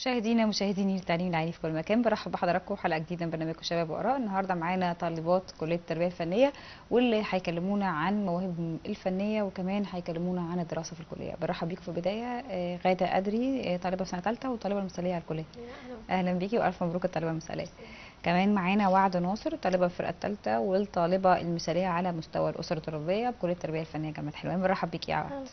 مشاهدينا مشاهديني التعليم العالي في كل مكان برحب بحضراتكم حلقه جديده من برنامجكم شباب واراء النهارده معانا طالبات كليه التربيه الفنيه واللي هيكلمونا عن مواهبهم الفنيه وكمان هيكلمونا عن الدراسه في الكليه برحب بيكم في البدايه آه، غاده ادري آه، طالبه في سنه ثالثه وطالبه المثاليه على الكليه اهلا بيكي والف مبروك الطالبه المثاليه كمان معانا وعد ناصر طالبه في الفرقه الثالثه والطالبه المثاليه على مستوى الاسره التربيه بكليه التربيه الفنيه جامعه حلوان برحب بيكي يا وعد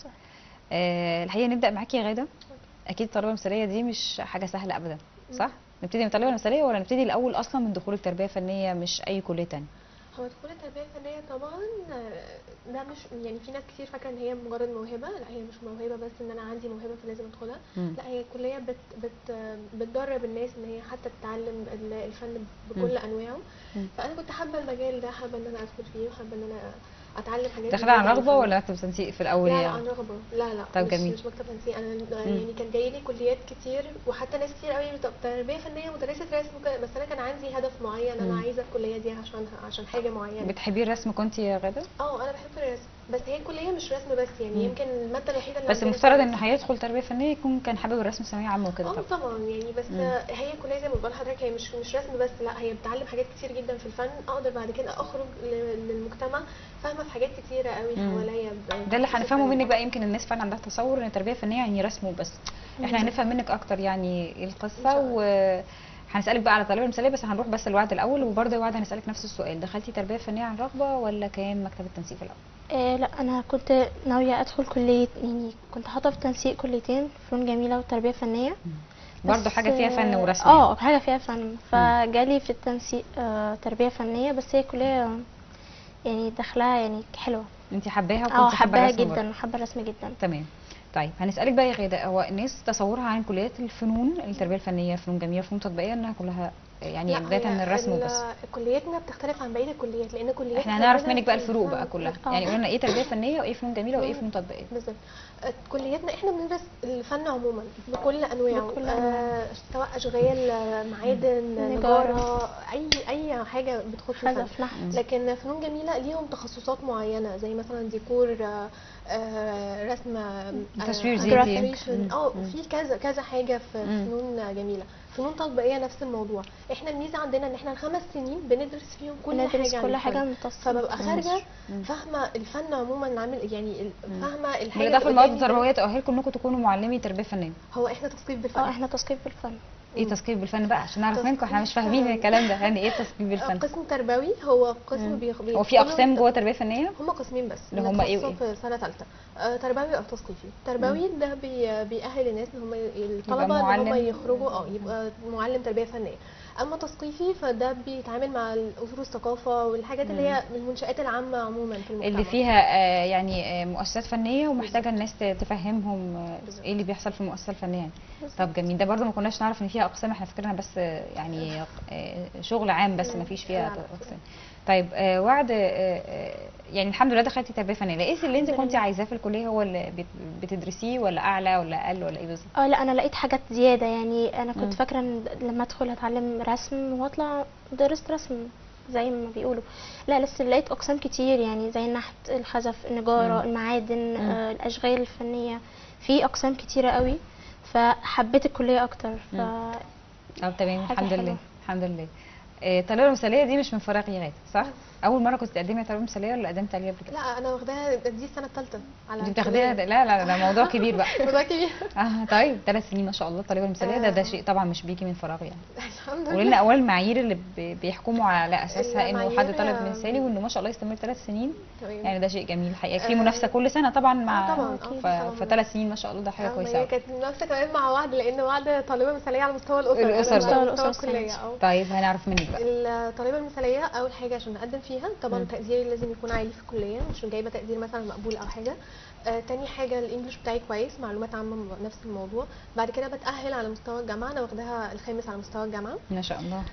آه، الحقيقه نبدا معاكي يا غاده اكيد الطالبه المثاليه دي مش حاجه سهله ابدا صح نبتدي من الطالبه المثاليه ولا نبتدي الاول اصلا من دخول التربيه الفنيه مش اي كليه تانية هو دخول التربية الفنية طبعا آه، ده مش يعني في ناس كتير فاكرة ان هي مجرد موهبة لا هي مش موهبة بس ان انا عندي موهبة فلازم ادخلها مم. لا هي كلية بت بت بتدرب الناس ان هي حتى تتعلم ال- الفن بكل انواعه مم. فانا كنت حابة المجال ده حابة ان انا ادخل فيه وحابة ان انا اتعلم حاجات داخله عن جديدة عن رغبه الفن. ولا مكتب تنسيق في الاول لا لا يعني عن رغبة لا لا طب مش جميل. مش مكتب تنسيق انا يعني كان جاي لي كليات كتير وحتى ناس كتير قوي طب تربية فنية مدرسة رسم وكده، بس انا كان عندي هدف معين انا مم. عايزة الكلية دي عشانها عشان حاجة معينة بتحبي الرسم كنت يا غاده اه انا بحب الرسم بس هي الكليه مش رسم بس يعني مم. يمكن الماده الوحيده اللي بس عندنا المفترض فيها ان هيدخل تربيه فنيه يكون كان حابب الرسم ثانويه عامه وكده اه طبعا طبعا يعني بس مم. هي الكليه زي ما بقول لحضرتك هي مش مش رسم بس لا هي بتعلم حاجات كتير جدا في الفن اقدر بعد كده اخرج ل- للمجتمع فاهمه في حاجات كتيره قوي مم. حواليا ب- ده اللي بخصوص هنفهمه الفن. منك بقى يمكن الناس فعلا عندها تصور ان التربيه الفنيه يعني رسم وبس احنا هنفهم منك اكتر يعني ايه إن القصه شاء الله. و هنسالك بقى على الطالبه المثاليه بس هنروح بس لوعد الاول وبرضه يا وعد هنسالك نفس السؤال دخلتي تربيه فنيه عن رغبه ولا كان مكتب التنسيق في الاول آه لا انا كنت ناويه ادخل كليه يعني كنت حاطه في تنسيق كليتين فنون جميله وتربيه فنيه برضه بس، حاجه فيها فن آه، ورسم اه حاجه فيها فن فجالي في التنسيق آه تربيه فنيه بس هي كليه يعني داخلها يعني حلوه انت حباها اه وكنت حابه حباها الرسم برضه. جدا وحابه الرسم جدا تمام طيب هنسالك بقى يا غاده هو الناس تصورها عن كليات الفنون التربيه الفنيه فنون جميله فنون تطبيقيه انها كلها يعني لا، بدايه هي من الرسم ال- وبس كلياتنا بتختلف عن بقيه الكليات لان كليات احنا هنعرف عندنا منك بقى في الفروق بقى الفن- كلها آه. يعني قولنا لنا ايه تربيه فنيه وايه فنون جميله وايه مم. فنون تطبيقيه بالظبط آه، كلياتنا احنا بندرس الفن عموما بكل انواعه بكل آه سواء اشغال آه، معادن نجارة. نجاره اي اي حاجه بتخص الفن خزف نحت مم. لكن فنون جميله ليهم تخصصات معينه زي مثلا ديكور آه، آه، رسم آه، تصوير آه، زيتي. illustration. مم. اه مم. في كذا كذا حاجه في مم. فنون جميله فنون تطبيقيه نفس الموضوع احنا الميزه عندنا ان احنا الخمس سنين بندرس فيهم كل بندرس حاجه عن كل الفن. حاجه متصله فببقى خارجه مم. فاهمه الفن عموما عامل يعني ال- فاهمه الحاجه بالاضافه اللي المواد قدامي ده. التربويه تؤهلكم انكم تكونوا معلمي تربيه فنيه هو احنا تثقيف بالفن اه احنا تثقيف بالفن ايه مم. تثقيف بالفن بقى عشان نعرف تثقيف منكم احنا مش فاهمين فن. الكلام ده يعني ايه تثقيف بالفن قسم تربوي هو قسم مم. بيخ... هو في اقسام جوه تربيه فنيه هما قسمين بس اللي هما إيه بنتخصصوا في سنه ثالثه آه تربوي او تثقيفي تربوي ده بي... بيأهل الناس ان هم الطلبه ان هم معلم. يخرجوا اه يبقى معلم تربيه فنيه اما تثقيفي فده بيتعامل مع اصول الثقافه والحاجات اللي هي المنشآت العامه عموما في المجتمع اللي فيها آه، يعني آه، مؤسسات فنيه ومحتاجه الناس ت- تفهمهم آه، بالظبط. ايه اللي بيحصل في المؤسسه الفنيه يعني طب جميل ده برضو ما كناش نعرف ان فيها اقسام احنا فاكرينها بس آه، يعني آه، شغل عام بس ما فيش فيها لا، لا. اقسام طيب آه، وعد آه، آه، يعني الحمد لله دخلتي تربيه فنيه لقيتي اللي انت الحمد كنت لله. عايزاه في الكليه هو اللي بت- بتدرسيه ولا اعلى ولا اقل ولا ايه بالظبط اه لا انا لقيت حاجات زياده يعني انا مم. كنت فاكره ان لما ادخل اتعلم رسم واطلع درست رسم زي ما بيقولوا لا لسه لقيت اقسام كتير يعني زي النحت الخزف النجاره مم. المعادن مم. آه الاشغال الفنيه في اقسام كتيره قوي فحبيت الكليه اكتر ف مم. اه تمام حاجة الحمد لله حلوة. الحمد لله آه، الطالبه المثاليه دي مش من فراغ يا غاده صح اول مره كنت تقدمي على طالبه مثاليه ولا قدمت عليها قبل كده لا انا واخداها دي السنه الثالثه على دي بتاخديها ده- لا لا ده موضوع كبير بقى موضوع كبير اه طيب ثلاث سنين ما شاء الله الطالبه المثاليه ده ده آه. شيء طبعا مش بيجي من فراغ يعني الحمد قولي لنا لله اول المعايير اللي بي- بيحكموا على اساسها انه حد المعايير، طالب آه، مثالي وانه ما شاء الله يستمر ثلاث سنين تمام. يعني ده شيء جميل الحقيقه في آه، منافسه كل سنه طبعا مع آه، طبعاً، آه، طبعاً. فثلاث سنين ما شاء الله ده حاجه آه، ما كويسه هي أوي. كانت منافسه كمان مع وعد لان وعد طالبه مثاليه على مستوى الاسر الأسر أنا بقى. على مستوى مستوى الأسر الكليه السنة اه طيب هنعرف منك بقى الطالبه المثاليه اول حاجه عشان اقدم فيها طبعا مم. تقديري لازم يكون عالي في الكليه مش جايبه تقدير مثلا مقبول او حاجه آه تاني حاجه الانجليش بتاعي كويس معلومات عامه م- نفس الموضوع بعد كده بتاهل على مستوى الجامعه انا واخداها الخامس على مستوى الجامعه ما شاء الله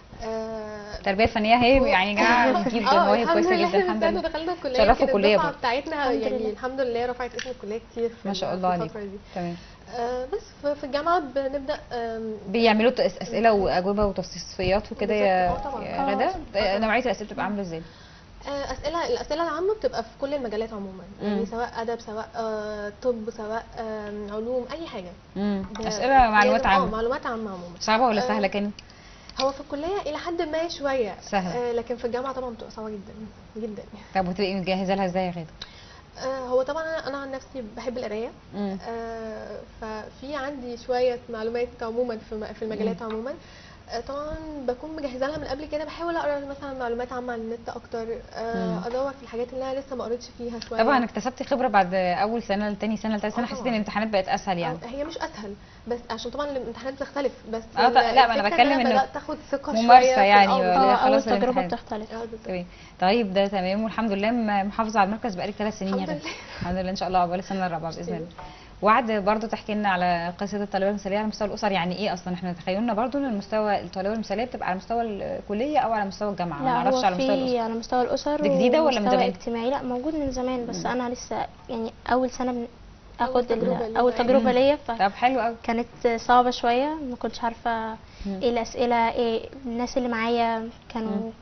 آه التربيه الفنيه هي يعني يا جماعه بتجيب آه، مواهب الحمد كويسه لله جدا الحمد إحنا لله دخلنا الكليه شرفوا كانت الكلية الدفعه برضه. بتاعتنا الحمد يعني لله. الحمد لله رفعت اسم الكليه كتير في ما شاء ال- الله في عليك الفتره دي تمام آه بس ف- في الجامعه بنبدا آم، بيعملوا تس- اسئله واجوبه وتصفيات وكده يا بالظبط. آه، طبعاً. يا آه، غدا طبعاً. نوعيه الاسئله بتبقى عامله ازاي آه، اسئله الاسئله العامه بتبقى في كل المجالات عموما مم. يعني سواء ادب سواء آه، طب سواء آم، علوم اي حاجه مم. ب- اسئله معلومات اه عامه معلومات عامه عموما صعبه ولا آه، سهله كانت هو في الكليه الى حد ما شويه سهلة. آه، لكن في الجامعه طبعا بتبقى صعبه جدا جدا طب وتبقي مجهزه لها ازاي يا غاده آه، هو طبعا انا أنا عن نفسي بحب القرايه مم. آه، ففي عندي شويه معلومات عموما في م- في المجالات عموما آه، طبعا بكون مجهزه لها من قبل كده بحاول اقرا مثلا معلومات عامه على النت اكتر آه، مم. ادور في الحاجات اللي انا لسه ما قريتش فيها شويه طبعا اكتسبتي خبره بعد اول سنه لتاني سنه لتالت سنه آه حسيت ان طبعاً. الامتحانات بقت اسهل يعني آه، هي مش اسهل بس عشان طبعا الامتحانات بتختلف بس آه، ط- لا، ما أنا الفكرة بتكلم إن إنه بدات تاخد ثقه شويه ممارسة في يعني الأول. ولا اه خلاص اول تجربه الامتحان. بتختلف آه، بالظبط. تمام طيب ده تمام والحمد لله م- محافظه على المركز بقالك ثلاث سنين يا الحمد غاده لله. الحمد لله ان شاء الله عقبال السنه الرابعه باذن الله وعد برضو تحكي لنا على قصه الطالبه المثاليه على مستوى الاسر يعني ايه اصلا احنا تخيلنا برضو ان المستوى الطالبه المثاليه بتبقى على مستوى الكليه او على مستوى الجامعه ما لا نعرفش هو على مستوى في الاسر على مستوى الاسر ده جديدة ولا من ومستوى زمان؟ اجتماعي لا موجود من زمان بس مم. انا لسه يعني اول سنه بن- أول اخد تجربة ال- ليا اول يعني. تجربه مم. ليا طب حلو قوي فكانت صعبه شويه ما كنتش عارفه مم. ايه الاسئله ايه الناس اللي معايا مم. كانوا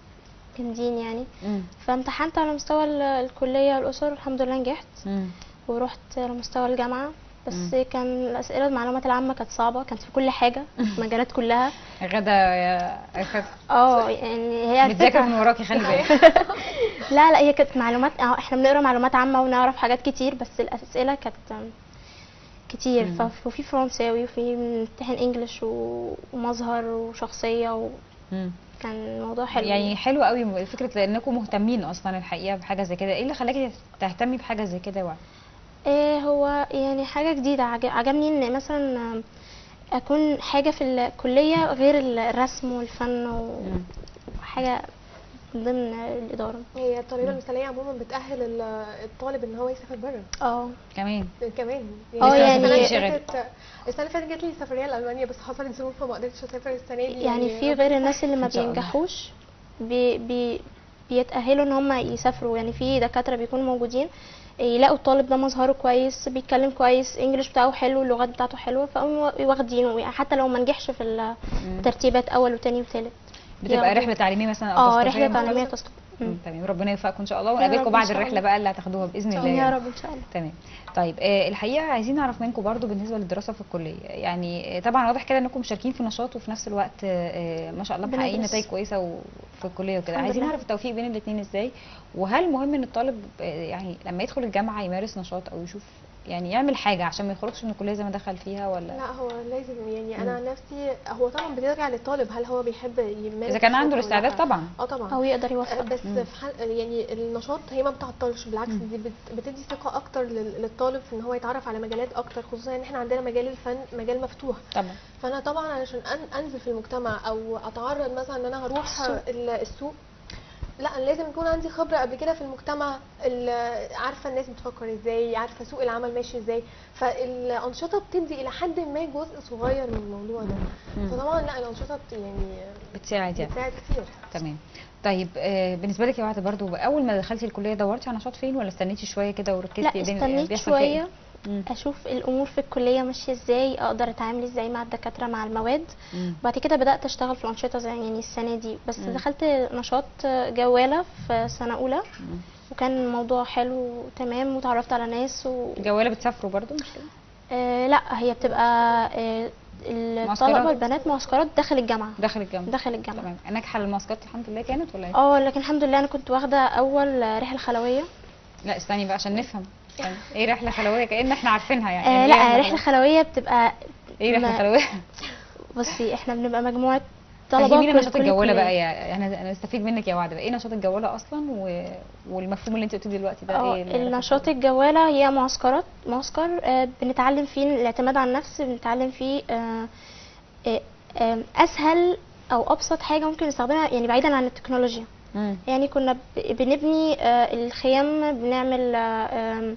جامدين يعني مم. فامتحنت على مستوى ال- الكليه والاسر الحمد لله نجحت مم. ورحت على مستوى الجامعه بس مم. كان الاسئله المعلومات العامه كانت صعبه كانت في كل حاجه في المجالات كلها غدا يا غدا اه يعني هي بتذاكر الفكره من وراكي خلي بالك لا لا هي كانت معلومات اه احنا بنقرا معلومات عامه ونعرف حاجات كتير بس الاسئله كانت آم، كتير مم. ف- وفي فرنساوي وفي امتحان انجلش و- ومظهر وشخصيه مم. وكان الموضوع حلو يعني حلو قوي فكره لانكم مهتمين اصلا الحقيقه بحاجه زي كده ايه اللي خلاكي تهتمي بحاجه زي كده يا وعد ايه هو يعني حاجه جديده عج- عجبني ان مثلا آم، اكون حاجه في الكليه غير الرسم والفن مم. وحاجه ضمن الاداره هي الطالبه المثاليه عموما بتاهل ال- الطالب ان هو يسافر بره اه كمان كمان اه السنة يعني- اللي مفيش غير. فاتت السنه اللي فاتت جات لي سفريه لالمانيا بس حصلت ظروف فما قدرتش اسافر السنه دي يعني في غير الناس اللي ما إن شاء الله. بينجحوش بي بي بيتأهلوا ان هم يسافروا يعني في دكاترة بيكونوا موجودين يلاقوا الطالب ده مظهره كويس بيتكلم كويس انجلش بتاعه حلو اللغات بتاعته حلوه فقوموا واخدينه حتى لو ما نجحش في مم. الترتيبات اول وتاني وتالت بتبقى ياخدوا. رحله تعليميه مثلا او اه تثقيفية رحله مثلاً؟ تعليميه تسقط مم. تمام ربنا يوفقكم ان شاء الله يا رب ونقابلكم إن بعد شاء الرحله الله. بقى اللي هتاخدوها باذن الله يا يعني. رب ان شاء الله تمام طيب آه الحقيقه عايزين نعرف منكم برضو بالنسبه للدراسه في الكليه يعني آه، طبعا واضح كده انكم مشاركين في نشاط وفي نفس الوقت آه آه، ما شاء الله محققين بندرس. نتائج كويسه وفي الكليه وكده الحمد عايزين لله. نعرف التوفيق بين الاثنين ازاي وهل مهم ان الطالب آه، يعني لما يدخل الجامعه يمارس نشاط او يشوف يعني يعمل حاجه عشان ما يخرجش من الكليه زي ما دخل فيها ولا لا هو لازم يعني مم. انا عن نفسي هو طبعا بترجع للطالب هل هو بيحب يمارس اذا كان عنده نشاط ولا الاستعداد لأ. طبعا اه طبعا او يقدر آه، يوفق بس مم. في حال يعني النشاط هي ما بتعطلش بالعكس مم. دي بت- بتدي ثقه اكتر لل- للطالب في ان هو يتعرف على مجالات اكتر خصوصا ان احنا عندنا مجال الفن مجال مفتوح طبعا فانا طبعا علشان أن- انزل في المجتمع او اتعرض مثلا ان انا هروح السوق. ال- السوق لا أنا لازم يكون عندي خبره قبل كده في المجتمع ال- عارفه الناس بتفكر ازاي عارفه سوق العمل ماشي ازاي فالانشطه بتدي الى حد ما جزء صغير من الموضوع ده مم. فطبعا لا الانشطه بت- يعني بتساعد يعني بتساعد كتير تمام طيب آه بالنسبه لك يا وعد برضو اول ما دخلتي الكليه دورتي على نشاط فين ولا استنيتي شويه كده وركزتي لا بين- استنيت بيحصل فيها إيه؟ شويه مم. اشوف الامور في الكليه ماشيه ازاي اقدر اتعامل ازاي مع الدكاتره مع المواد مم. بعد كده بدات اشتغل في الانشطه زي يعني السنه دي بس مم. دخلت نشاط جواله في سنه اولى مم. وكان الموضوع حلو تمام وتعرفت على ناس و... جواله بتسافروا برضو مش كده آه لا هي بتبقى آه معسكرات؟ الطلبه البنات معسكرات داخل الجامعه داخل الجامعه داخل الجامعه تمام ناجحه الماسكات الحمد لله كانت ولا ايه اه لكن الحمد لله انا كنت واخده اول رحله خلويه لا استني بقى عشان نفهم استني. ايه رحله خلويه كأن احنا عارفينها يعني آه إيه لا رحله خلويه بتبقى ايه رحله ما- خلويه بصي احنا بنبقى مجموعه طلبه فهمينا كل- نشاط كل الجواله كلية. بقى يا انا انا استفيد منك يا وعد بقى ايه نشاط الجواله اصلا و... والمفهوم اللي انت قلتيه دلوقتي ده اه ايه اللي- النشاط الجوالة هي معسكرات معسكر آه، بنتعلم فيه الاعتماد على النفس بنتعلم فيه آه، آه، آه، اسهل او ابسط حاجة ممكن نستخدمها يعني بعيدا عن التكنولوجيا مم. يعني كنا ب- بنبني آه، الخيام بنعمل آه، آم،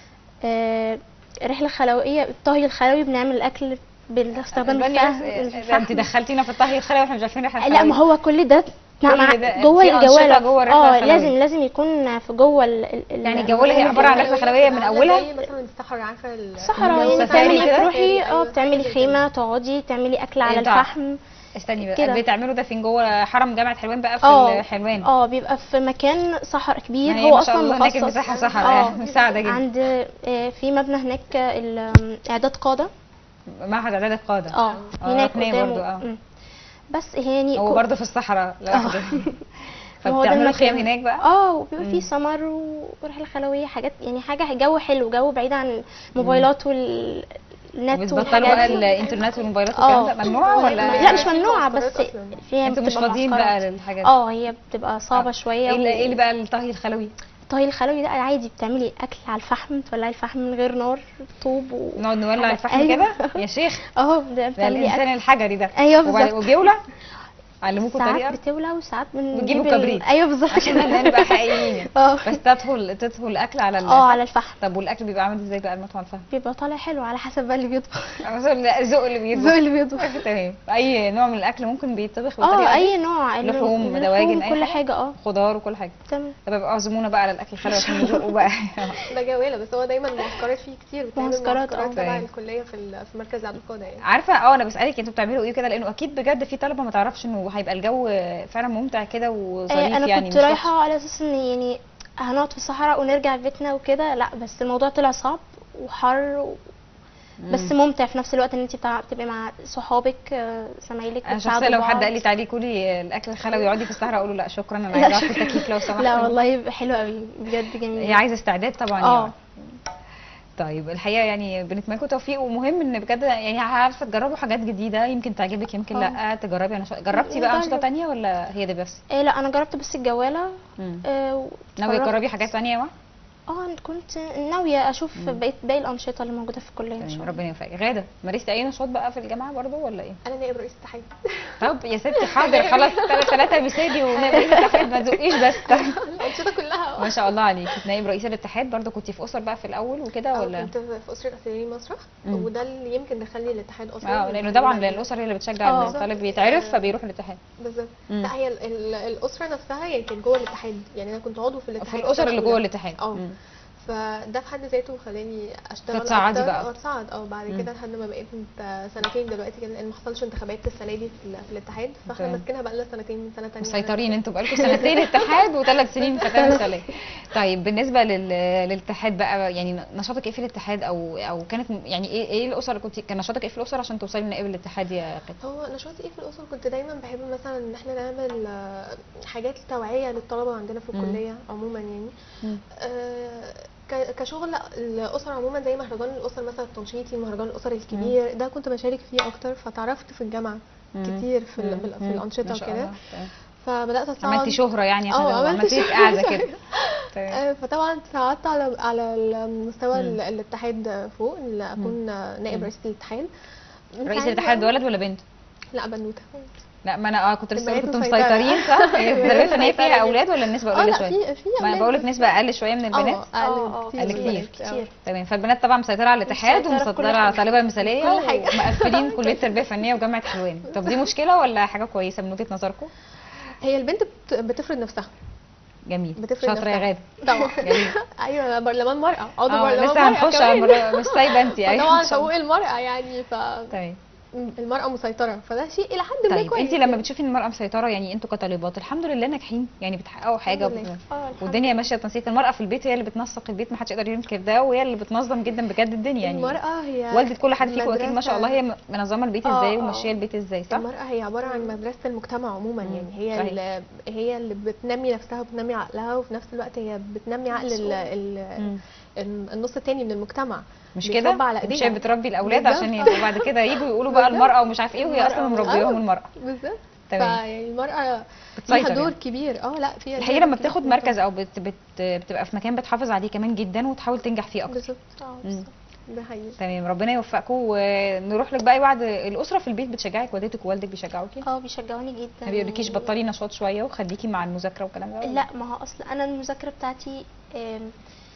آه، رحلة خلوية الطهي الخلوي بنعمل الاكل باستخدام بني الفحم بس- ده انت الفحم. دخلتينا في الطهي الخلوي واحنا مش عارفين رحله لا ما هو كل ده مع كل مع ده جوه في أنشطة الجواله جوه الرحلة اه الخلوية. لازم لازم يكون في جوه ال- ال- يعني ال- الجوالة هي عبارة عن رحلة خلوية من عاملة أولها؟ زي مثلا الصحراء عارفه ال- صحراء الجو يعني سفاري بتعملي كده؟ بتروحي اه أيوة، بتعملي حاجة زي خيمه تقعدي تعملي اكل على ينفع. الفحم استني بقى كده. بتعملوا ده فين جوه حرم جامعه حلوان بقى في اه حلوان اه بيبقى في مكان صحراء كبير ما هي هو ما شاء اصلا الله هناك مخصص المساحه صحراء اه مساعده جدا عند آه، في مبنى هناك آه، ال- اعداد قاده معهد اعداد القاده اه آه، هناك رحناه قدامه برضو، آه. مم. بس يعني هو كو- برضه في الصحراء لوحده هو ده فبتعملوا المكان. خيام هناك بقى اه وبيبقى مم. فيه سمر و- ورحله خلويه حاجات يعني حاجه جو حلو جو بعيد عن الموبايلات والنت بتبطلوا بقى والحاجات دي. الانترنت والموبايلات والكلام ده اه. ممنوعه ولا لا مش ما ممنوعه فيش بس معسكرات أصلاً. فيها انتوا مش بتبقى فاضيين معسكرات. بقى للحاجات دي اه هي بتبقى صعبه شويه ايه اللي- ايه و- اللي بقى الطهي الخلوي الطهي الخلوي ده عادي بتعملي اكل على الفحم تولعي الفحم من غير نار طوب و... نقعد نولع حاجة. الفحم أيوة. كده يا شيخ اه ده ده بتعملي الانسان اكل الحجري ده ايوه وبعد- بالظبط وجوله علموكوا ساعات طريقه بتولع وساعات بنجيب بتجيبوا ال- كبريت. ايوه بالظبط عشان احنا نبقى حقيقيين اه بس تدخل تدخل الاكل على ال- اه على الفحم طب والاكل بيبقى عامل ازاي بقى المطعم الفحم بيبقى طالع حلو على حسب بقى اللي بيطبخ مثلا الذوق اللي الذوق بيطبخ اللي بيطبخ تمام اي نوع من الاكل ممكن بيطبخ بالطريقه اه دي اي نوع ال- لحوم، اللحوم، دواجن، أي كل حاجة؟ حاجه اه خضار وكل حاجه تمام طب يبقى اعزمونا بقى على الاكل الحلو عشان ندوقه بقى ده جواله بس هو دايما معسكرات فيه كتير بتعمل معسكرات، اه. معسكرات تبع طيب. الكليه في ال- في مركز عبد القادر يعني عارفه اه انا بسالك انتوا بتعملوا ايه كده لانه اكيد بجد في طلبه ما تعرفش انه هيبقى الجو فعلا ممتع كده وظريف آه انا يعني كنت مش رايحه على اساس ان يعني هنقعد في الصحراء ونرجع بيتنا وكده لا بس الموضوع طلع صعب وحر و... بس ممتع في نفس الوقت ان انت بتاع- بتبقي مع صحابك آه، زمايلك انا بتساعدوا شخصيا لو حد بعض. قال لي تعالي كلي الاكل الخلوي اقعدي في الصحراء اقول له لا شكرا انا عايزه اقعد في التكييف لو سمحت لا والله يبقى حلو قوي بجد جميل هي عايزه استعداد طبعا اه. يعني طيب الحقيقه يعني بنتمنى لكم توفيق ومهم ان بجد يعني عارفه تجربوا حاجات جديده يمكن تعجبك يمكن اه. لا تجربي نشاط جربتي بقى انشطه نجرب. تانية ولا هي دي بس إيه لا انا جربت بس الجواله مم. آه، ناويه واتفرجت. تجربي حاجات تانية يا وحد؟ اه أنا كنت ناويه اشوف بقيه باقي الانشطه اللي موجوده في الكليه ان شاء تمام الله ربنا يوفقك غاده مارستي اي نشاط بقى في الجامعه برضو ولا ايه انا نائب رئيس الاتحاد طب يا ستي حاضر خلاص ثلاثه مثالي ونائب رئيس الاتحاد ما تزقيش بس الانشطه كلها ما شاء الله عليكي نائب رئيس الاتحاد برضو كنتي في اسر بقى في الاول وكده اه ولا كنت في اسره اسيرين مسرح مم. وده اللي يمكن دخلني الاتحاد اصلا اه لانه طبعا لان الاسر هي اللي بتشجع اه. ان الطالب يتعرف فبيروح الاتحاد بالظبط مم. لا هي ال- ال- الاسره نفسها يعني كانت جوه الاتحاد يعني انا كنت عضو في الاتحاد في الاسر اللي فترة جوه طويلة. الاتحاد اه. مم. فده في حد ذاته خلاني اشتغل تتصاعدي أكتر. بقى. اه اتصاعد اه بعد مم. كده لحد ما بقيت انت سنتين دلوقتي كده لان ما حصلش انتخابات السنه دي في, ال- في الاتحاد فاحنا تمام. ماسكينها بقى لنا سنتين من سنه ثانيه مسيطرين انتوا بقالكم سنتين اتحاد وثلاث سنين فتاه مثاليه طيب بالنسبه لل... للاتحاد بقى يعني نشاطك ايه في الاتحاد او او كانت م- يعني ايه ايه الاسر اللي كنت كان نشاطك ايه في الاسر عشان توصلي لنائب الاتحاد يا قد هو نشاطي ايه في الاسر كنت دايما بحب مثلا ان احنا نعمل آه، حاجات توعيه للطلبه عندنا في مم. الكليه عموما يعني مم. آه، ك- كشغل الاسر عموما زي مهرجان الاسر مثلا التنشيطي مهرجان الاسر الكبير ده كنت بشارك فيه اكتر فتعرفت في الجامعه مم. كتير في ال- مم. في مم. الانشطه ما شاء وكده الله. تمام. فبدات اتصاعد عملتي شهره يعني عشان اه، لو عملت عملتي لك شهرة. قاعده كده تمام. آه، فطبعا تصعدت على على مستوى مم. ال- الاتحاد فوق ان اكون نائب مم. رئيس الاتحاد من رئيس ساعتها- الاتحاد ولد ولا بنت؟ لا بنوته لا ما انا اه كنت لسه البنات كنتوا مسيطرة. مسيطرين صح؟ هي البنات التربيه الفنيه مسيطرة فيها جدا. اولاد ولا النسبه اه قليله لا شويه؟ في في ما انا أولاد بقول لك بس- نسبه اقل شويه من البنات اه اه، اقل اه، كتير أقل من كتير. البنات. اه. كتير تمام فالبنات طبعا مسيطره على الاتحاد مسيطرة في كل ومسيطره على حاجة. طالبه مثاليه كل حاجة. ومقفلين كليه تربيه فنيه وجامعه حلوان طب دي مشكله ولا حاجه كويسه من وجهه نظركم؟ هي البنت بت- بتفرض نفسها جميل بتفرق شاطره يا نفسها. غاده طبعا جميل ايوه برلمان مرأة عضو اه برلمان لسه مرأة هنخش على كمان. المر- مش سايبه انت ايوه طبعا إن شاء الله. حقوق المرأة يعني ف تمام المرأة مسيطرة فده شيء إلى حد ما طيب كويس انت لما يعني. بتشوفي ان المراه مسيطره يعني انتوا كطالبات الحمد لله ناجحين يعني بتحققوا حاجه الحمد لله. وبت- اه الحمد والدنيا ماشيه تنسيق المراه في البيت هي اللي بتنسق البيت ما حدش يقدر ينكر ده وهي اللي بتنظم جدا بجد الدنيا يعني المرأة هي والده كل حد فيكم اكيد ما شاء مدرسة- الله هي م- منظمه البيت اه، ازاي اه. وماشيه البيت ازاي صح؟ المرأة هي عبارة عن مدرسة المجتمع عموما مم. يعني هي صحيح. اللي هي اللي بتنمي نفسها وبتنمي عقلها وفي نفس الوقت هي بتنمي عقل ال ال مم. النص التاني من المجتمع مش بيتربى كده؟ على مش ايديها. هي بتربي الاولاد بالظبط. عشان يبقوا بعد كده يجوا يقولوا بقى بالظبط. المراه ومش عارف ايه وهي اصلا المرأة. مربيهم آه. المراه بالظبط تمام فيعني المرأة بتسيطر ليها دور يعني. كبير اه لا فيها الحقيقه دور لما كبير بتاخد في مركز او بت بت بتبقى في مكان بتحافظ عليه كمان جدا وتحاول تنجح فيه اكتر بالظبط اه مم. بالظبط. ده حقيقي تمام ربنا يوفقكم ونروح لك بقى بعد الاسره في البيت بتشجعك والدتك ووالدك بيشجعوكي اه بيشجعوني جدا ما بيقولكيش بطلي نشاط شويه وخليكي مع المذاكره والكلام ده ولا؟ لا ما هو اصل انا المذاكره بتاعتي آم،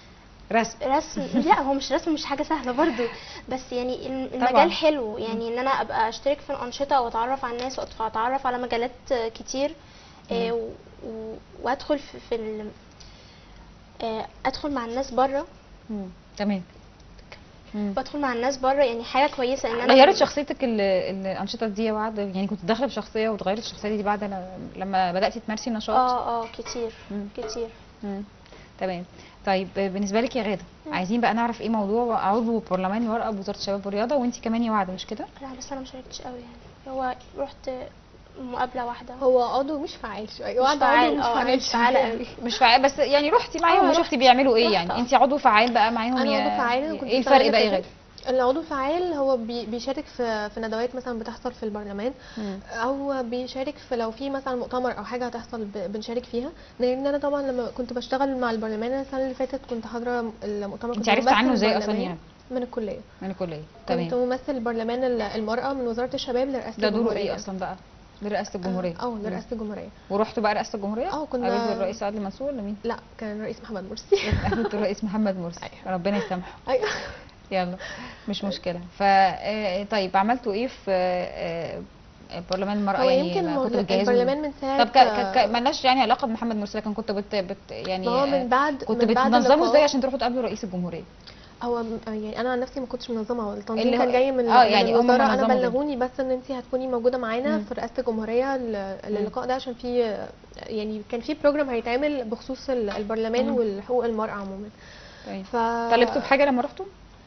رسم رسم لا هو مش رسم مش حاجه سهله برضو بس يعني الم- طبعاً. المجال حلو يعني ان انا ابقى اشترك في الانشطه واتعرف على الناس واتعرف على مجالات آه، كتير آه، و- و- وادخل في, في ال- آه، ادخل مع الناس بره مم. تمام مم. بدخل مع الناس بره يعني حاجه كويسه ان انا غيرت شخصيتك ال- الانشطه دي بعد يعني كنت داخله بشخصيه وتغيرت الشخصيه دي بعد ل- لما بداتي تمارسي النشاط اه اه كتير مم. كتير مم. تمام طيب بالنسبه لك يا غاده عايزين بقى نعرف ايه موضوع عضو برلمان المراه بوزاره الشباب والرياضه وانت كمان يا وعد مش كده لا بس انا ما شاركتش قوي يعني هو رحت مقابله واحده هو عضو مش فعال شويه مش وعد فعال، عضو مش اه، أنا فعال مش فعالة شوية. قوي. مش فعال بس يعني رحتي معاهم اه، وشفتي رحت. بيعملوا ايه رحت، يعني اه. انت عضو فعال بقى معاهم انا يا- عضو فعال أنا كنت ايه السنة الفرق اللي بقى يا فاتت. غاده العضو الفعال هو بي- بيشارك في في ندوات مثلا بتحصل في البرلمان مم. او بيشارك في لو في مثلا مؤتمر او حاجه هتحصل ب- بنشارك فيها لان انا طبعا لما كنت بشتغل مع البرلمان السنه اللي فاتت كنت حاضره المؤتمر انت كنت عرفتي ممثل عنه ازاي اصلا برلماني يعني من الكليه من الكليه كنت تمام ممثل برلمان ال- المراه من وزاره الشباب لرئاسه ده دوره الجمهوريه ايه اصلا بقى لرئاسه الجمهوريه اه مم. لرئاسه الجمهوريه ورحتوا بقى رئاسه الجمهوريه اه، كنا- قابلتوا الرئيس عادل منصور ولا مين لا كان الرئيس محمد مرسي قابلتوا الرئيس محمد مرسي ربنا يسامحه ايوه يلا مش مشكله ف آه، طيب عملتوا ايه في آه، آه، برلمان المراه هو يعني يمكن ما مو- كنتوا بتجهزوا البرلمان من ساعه طب ك... ك... ك... ملناش يعني علاقه بمحمد مرسي لكن كنت بت... بت... يعني ما هو آه، من بعد كنت من بعد بتنظموا اللقاء- ازاي عشان تروحوا تقابلوا رئيس الجمهوريه هو م- يعني انا عن نفسي ما كنتش منظمه هو التنظيم اللي هو- كان جاي من اه، من يعني هم الوزاره انا منظموا ده. بلغوني بس ان انت هتكوني موجوده معانا مم. في رئاسه الجمهوريه ل- للقاء ده عشان في يعني كان في بروجرام هيتعمل بخصوص ال- البرلمان مم. والحقوق المراه عموما طيب ف طلبتوا بحاجه لما رحتوا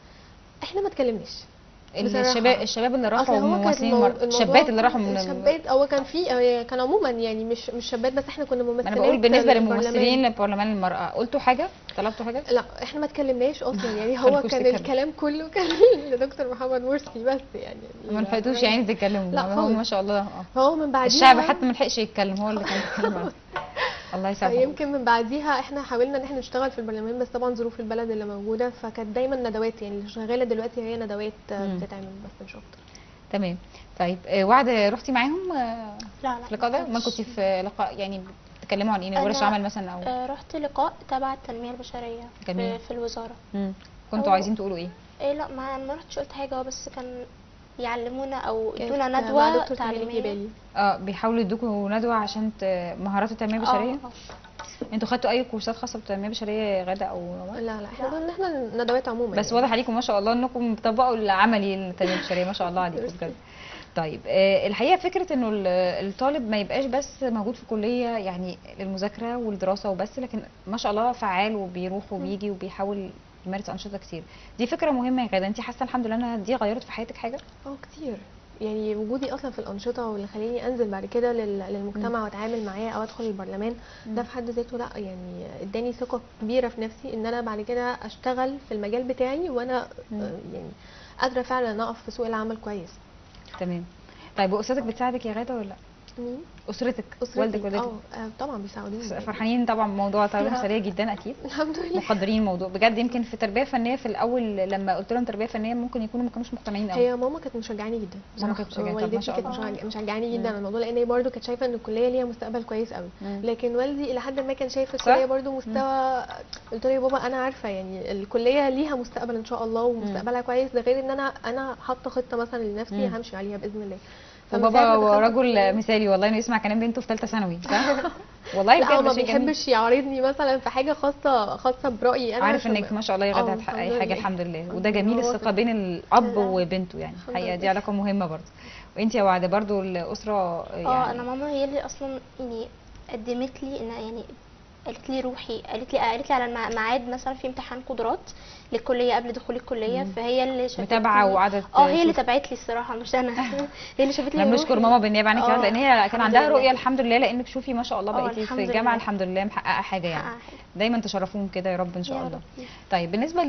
احنا ما اتكلمناش بصراحة. الشباب الشباب اللي راحوا أصل هو كان ممثلين المو- المرأة الموضوع الشابات اللي راحوا من الشابات هو كان في هو كان عموما يعني مش مش شابات بس احنا كنا ما ممثلين انا بقول بالنسبه للممثلين لبرلمان المراه قلتوا حاجه طلبتوا حاجه لا احنا ما اتكلمناش اصلا يعني هو ملحقوش كان تتكلموا. الكلام كله كان لدكتور محمد مرسي بس يعني ما لحقتوش يعني تتكلموا لا هو خالص. ما شاء الله اه هو من بعديها الشعب حتى ما لحقش يتكلم هو اللي كان بيتكلم عنه. الله يسامحه يمكن من بعديها احنا حاولنا ان احنا نشتغل في البرلمان بس طبعا ظروف البلد اللي موجوده فكانت دايما ندوات يعني اللي شغاله دلوقتي هي ندوات آه، مم. بتتعمل بس مش اكتر تمام طيب آه، وعد رحتي معاهم آه، لا لا في اللقاء ده ما كنتش. كنتي في لقاء يعني بتتكلموا عن ايه أنا- ورش عمل مثلا او آه، رحت لقاء تبع التنميه البشريه جميل. في, في الوزاره مم. كنتوا هو- عايزين تقولوا ايه ايه لا ما ما رحتش قلت حاجه هو بس كان يعلمونا او كانت ادونا مع ندوه دكتور سمير تعليميه الجبالي. اه بيحاولوا يدوكوا ندوه عشان ت- مهارات التنميه البشريه اه آه. انتوا خدتوا اي كورسات خاصه بالتنميه البشريه يا غاده او نوال؟ لا لا احنا دول احنا ندوات عموما بس يعني. واضح عليكم ما شاء الله انكم بتطبقوا العملي للتنميه البشريه ما شاء الله عليكم ميرسي. بجد طيب آه، الحقيقه فكره انه ال- الطالب ما يبقاش بس موجود في كليه يعني للمذاكره والدراسه وبس لكن ما شاء الله فعال وبيروح وبيجي وبيحاول يمارس انشطه كتير دي فكره مهمه يا غاده انت حاسه الحمد لله انها دي غيرت في حياتك حاجه اه كتير يعني وجودي اصلا في الانشطه واللي خلاني انزل بعد كده لل- للمجتمع واتعامل معاه او ادخل البرلمان ده في حد ذاته لا يعني اداني ثقه كبيره في نفسي ان انا بعد كده اشتغل في المجال بتاعي وانا مم. آه، يعني قادره فعلا اقف في سوق العمل كويس تمام طيب واسرتك بتساعدك يا غاده ولا لا مين اسرتك اسرتي والدك والدتك اه آه، طبعا بيساعدوني فرحانين طبعا بموضوع التربيه لا. الاسريه جدا اكيد الحمد لله مقدرين الموضوع بجد يمكن في تربيه فنيه في الاول لما قلت لهم تربيه فنيه ممكن يكونوا ما كانوش مقتنعين قوي هي ماما كانت مشجعاني جدا ماما بصراحة. كانت مشجعة. طب ما والدتي شاء كانت الله. مشجع- مشجعاني جدا مم. على الموضوع لان هي برضو كانت شايفه ان الكليه ليها مستقبل كويس قوي مم. لكن والدي الى حد ما كان شايف صح؟ الكليه برضو مستوى قلت له يا بابا انا عارفه يعني الكليه ليها مستقبل ان شاء الله ومستقبلها كويس ده غير ان انا انا حاطه خطه مثلا لنفسي مم. همشي عليها باذن الله فمن وبابا ساعة ما دخلت رجل الكلية- مثالي والله انه يسمع كلام بنته في ثالثه ثانوي صح؟ والله لا هو بجد ما شيء جميل. بيحبش يعارضني مثلا في حاجه خاصه خاصه برايي انا عارف عشان انك ما شاء الله يا غاده اه، هتحققي الحمد حاجه لله. الحمد لله الحمد وده لله. جميل هو الثقه كده. بين الاب لا. وبنته يعني الحمد الحقيقه دي لله. علاقه مهمه برضه وانت يا وعده برضه الاسره اه يعني انا ماما هي اللي اصلا يعني قدمت لي ان يعني قالت لي روحي قالت لي قالت لي على المع- ميعاد مثلا في امتحان قدرات للكليه قبل دخول الكليه مم. فهي اللي شافتني متابعه وقعدت اه هي اللي تشوف. تابعت لي الصراحه مش انا هي اللي شافت لي احنا بنشكر روحي. ماما بالنيابه عنك يا اه، غادة، لان هي كان الحمد عندها لله. رؤيه الحمد لله لانك شوفي ما شاء الله اه، بقيتي في الحمد الجامعه لله. الحمد لله محققه حاجه يعني محققة حاجة. دايما تشرفوهم كده يا رب ان شاء يا الله رب. طيب بالنسبه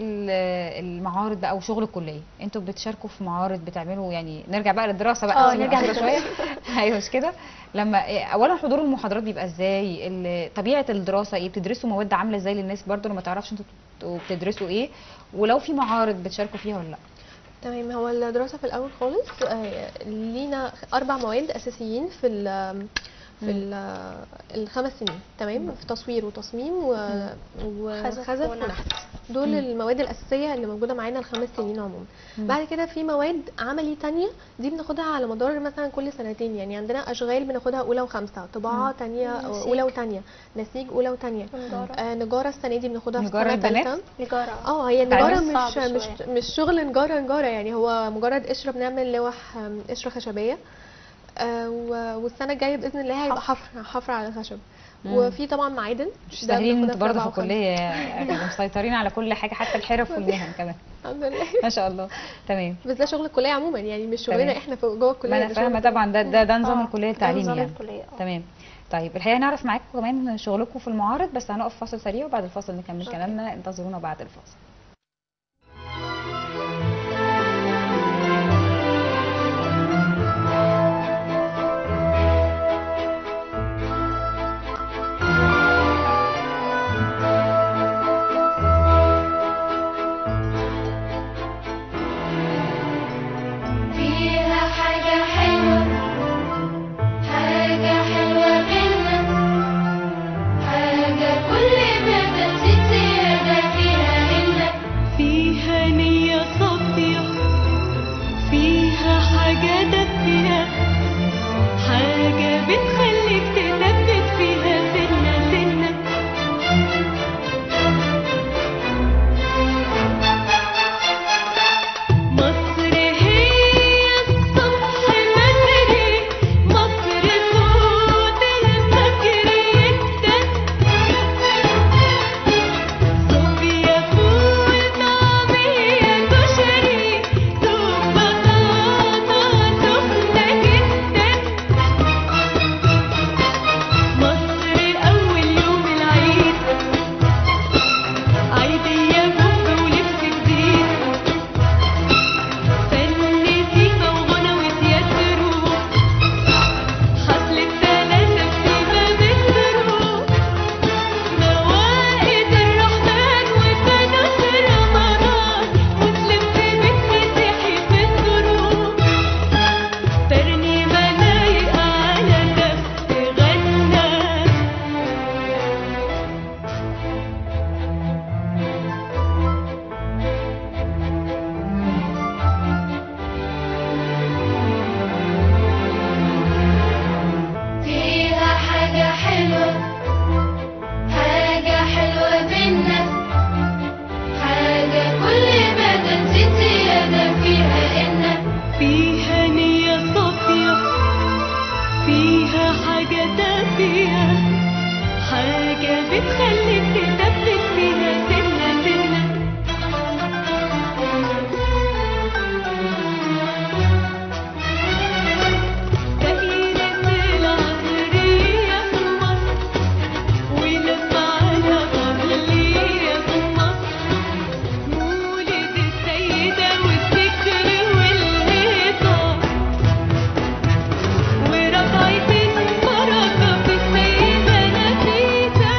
للمعارض بقى وشغل الكليه انتوا بتشاركوا في معارض بتعملوا يعني نرجع بقى للدراسه بقى اه، سيبنا نرجع الأسرة شويه للدراسة. ايوه مش كده لما إيه، اولا حضور المحاضرات بيبقى ازاي ال- طبيعه الدراسه ايه بتدرسوا مواد عامله ازاي للناس برضو اللي ما تعرفش انتوا بت- بتدرسوا ايه ولو في معارض بتشاركوا فيها ولا لا تمام هو الدراسة في الأول خالص آه، لينا أربع مواد أساسيين في ال في ال الخمس سنين تمام في تصوير وتصميم و- خزف وخزف ونحت. ونحت دول مم. المواد الاساسيه اللي موجوده معانا الخمس سنين عموما مم. بعد كده في مواد عملي تانية دي بناخدها على مدار مثلا كل سنتين يعني عندنا اشغال بناخدها اولى وخمسه طباعه تانية نسيج. اولى وتانية نسيج اولى وتانية نجارة آه نجاره السنه دي بناخدها في نجارة سنه البنات؟ تالتة نجارة اه هي تعليم النجاره صعب مش مش شوية. مش شغل نجاره نجاره يعني هو مجرد قشره بنعمل لوح آم، قشره خشبيه آه و- والسنه الجايه باذن الله هيبقى حفر حفر على الخشب مم. وفي طبعا معادن مش ده سهلين بناخدها انتوا برضه في رابعة وخمسة. الكليه يا غادة، مسيطرين على كل حاجه حتى الحرف والمهن كمان الحمد لله ما شاء الله تمام بس ده شغل الكليه عموما يعني مش تمام. شغلنا احنا في جوه الكليه ما انا ده فاهمه شغل طبعا ده ده, ده نظام آه، الكليه ده التعليمي نظام يعني الكلية اه تمام طيب الحقيقه هنعرف معاكم كمان شغلكم في المعارض بس هنقف فاصل سريع وبعد الفاصل نكمل أوكي. كلامنا انتظرونا بعد الفاصل فيها حاجة حلوة حاجة حلوة بينا حاجة كل ما تزيد زيادة فيها إلا فيها نية صافية فيها حاجة دافية حاجة بتخليك تثبت فيها سنة سنة مصر هي الصبح بدري مصر صوت الفجر يبدأ صوفيا فول طعمية كشري دوب بطاطا سخنة جدا مصر أول يوم العيد عيدية بومب ولبس جديد فن سيما وغنى وتياترو حفلة ثلاثة بسيمة مترو موائد الرحمن وفانوس رمضان مسلم في بيت مسيحي في الظروف ترنيمة لايقة على نفس غنى فيها حاجة حلوة حاجة حلوة بينا حاجة كل ما تزيد زيادة فيها إن فيها نية صافية فيها حاجة دافية حاجة بتخليك تثبت فيها سنة سنة دايرة العصرية في مصر ولما على قبلية في مصر مولد السيدة والذكر والهيصة ورفعت البركة في السيدة نفيسة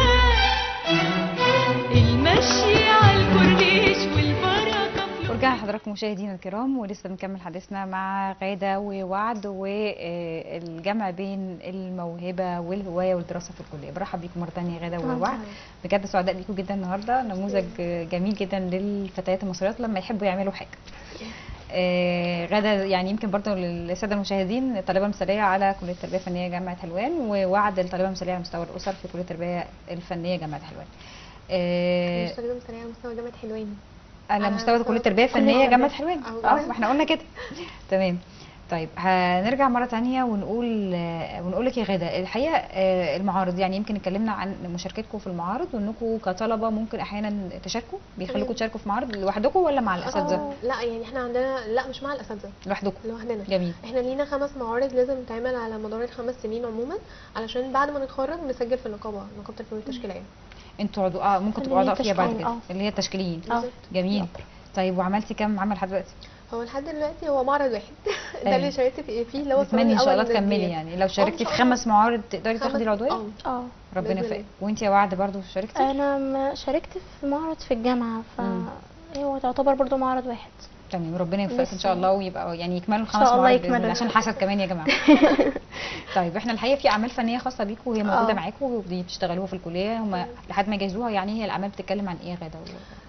المشي على الكورنيش والبركة في ورجعنا لحضراتكم مشاهدينا الكرام ولسه بنكمل حديثنا مع غادة ووعد والجمع بين الموهبة والهواية والدراسة في الكلية برحب بيكم مرة تانية غادة ووعد بجد سعداء بيكم جدا النهاردة نموذج جميل جدا للفتيات المصريات لما يحبوا يعملوا حاجة آه، غادة يعني يمكن برضه للساده المشاهدين الطالبه المثاليه على كليه التربيه الفنيه جامعه حلوان ووعد الطالبه المثاليه على مستوى الاسر في كليه التربيه الفنيه جامعه حلوان. آه، مش تقريبا سريعه على مستوى جامعه حلوان على على مستوى مستوى كليه التربيه كلية الفنيه جامعه التربية. حلوان أهو اه جامعة. ما احنا قلنا كده تمام طيب هنرجع مره تانية ونقول آه، ونقول لك يا غاده الحقيقه آه، المعارض يعني يمكن اتكلمنا عن مشاركتكم في المعارض وانكم كطلبه ممكن احيانا تشاركوا بيخلوكم تمام. تشاركوا في معارض لوحدكم ولا مع الاساتذه آه، لا يعني احنا عندنا لا مش مع الاساتذه لوحدكم لوحدنا جميل احنا لينا خمس معارض لازم تعمل على مدار الخمس سنين عموما علشان بعد ما نتخرج نسجل في النقابه نقابه الفنون التشكيليه انتوا عضو اه ممكن اللي تبقوا هي اعضاء فيها بعد التشكيلية، كده اه. اللي هي التشكيليين اه جميل طيب وعملتي كام عمل لحد دلوقتي هو لحد دلوقتي هو معرض واحد ده تمام. اللي شاركت في- فيه اللي هو اتمنى ان شاء الله تكملي يعني لو شاركتي إن في شاء الله. خمس معارض تقدري تاخدي العضويه اه اه ربنا بإذن يوفقك الله. وانت يا وعد برضو شاركتي انا ما شاركت في معرض في الجامعه ف مم. هو تعتبر برضو معرض واحد تمام ربنا يوفقك ان لسه. شاء الله ويبقى يعني يكملوا الخمس شاء الله معارض باذن يكملوا. الله عشان حسد كمان يا جماعه طيب احنا الحقيقه في اعمال فنيه خاصه بيكم وهي موجوده اه. معاكم ودي بتشتغلوها في الكليه هم لحد ما يجهزوها يعني هي الاعمال بتتكلم عن ايه يا غاده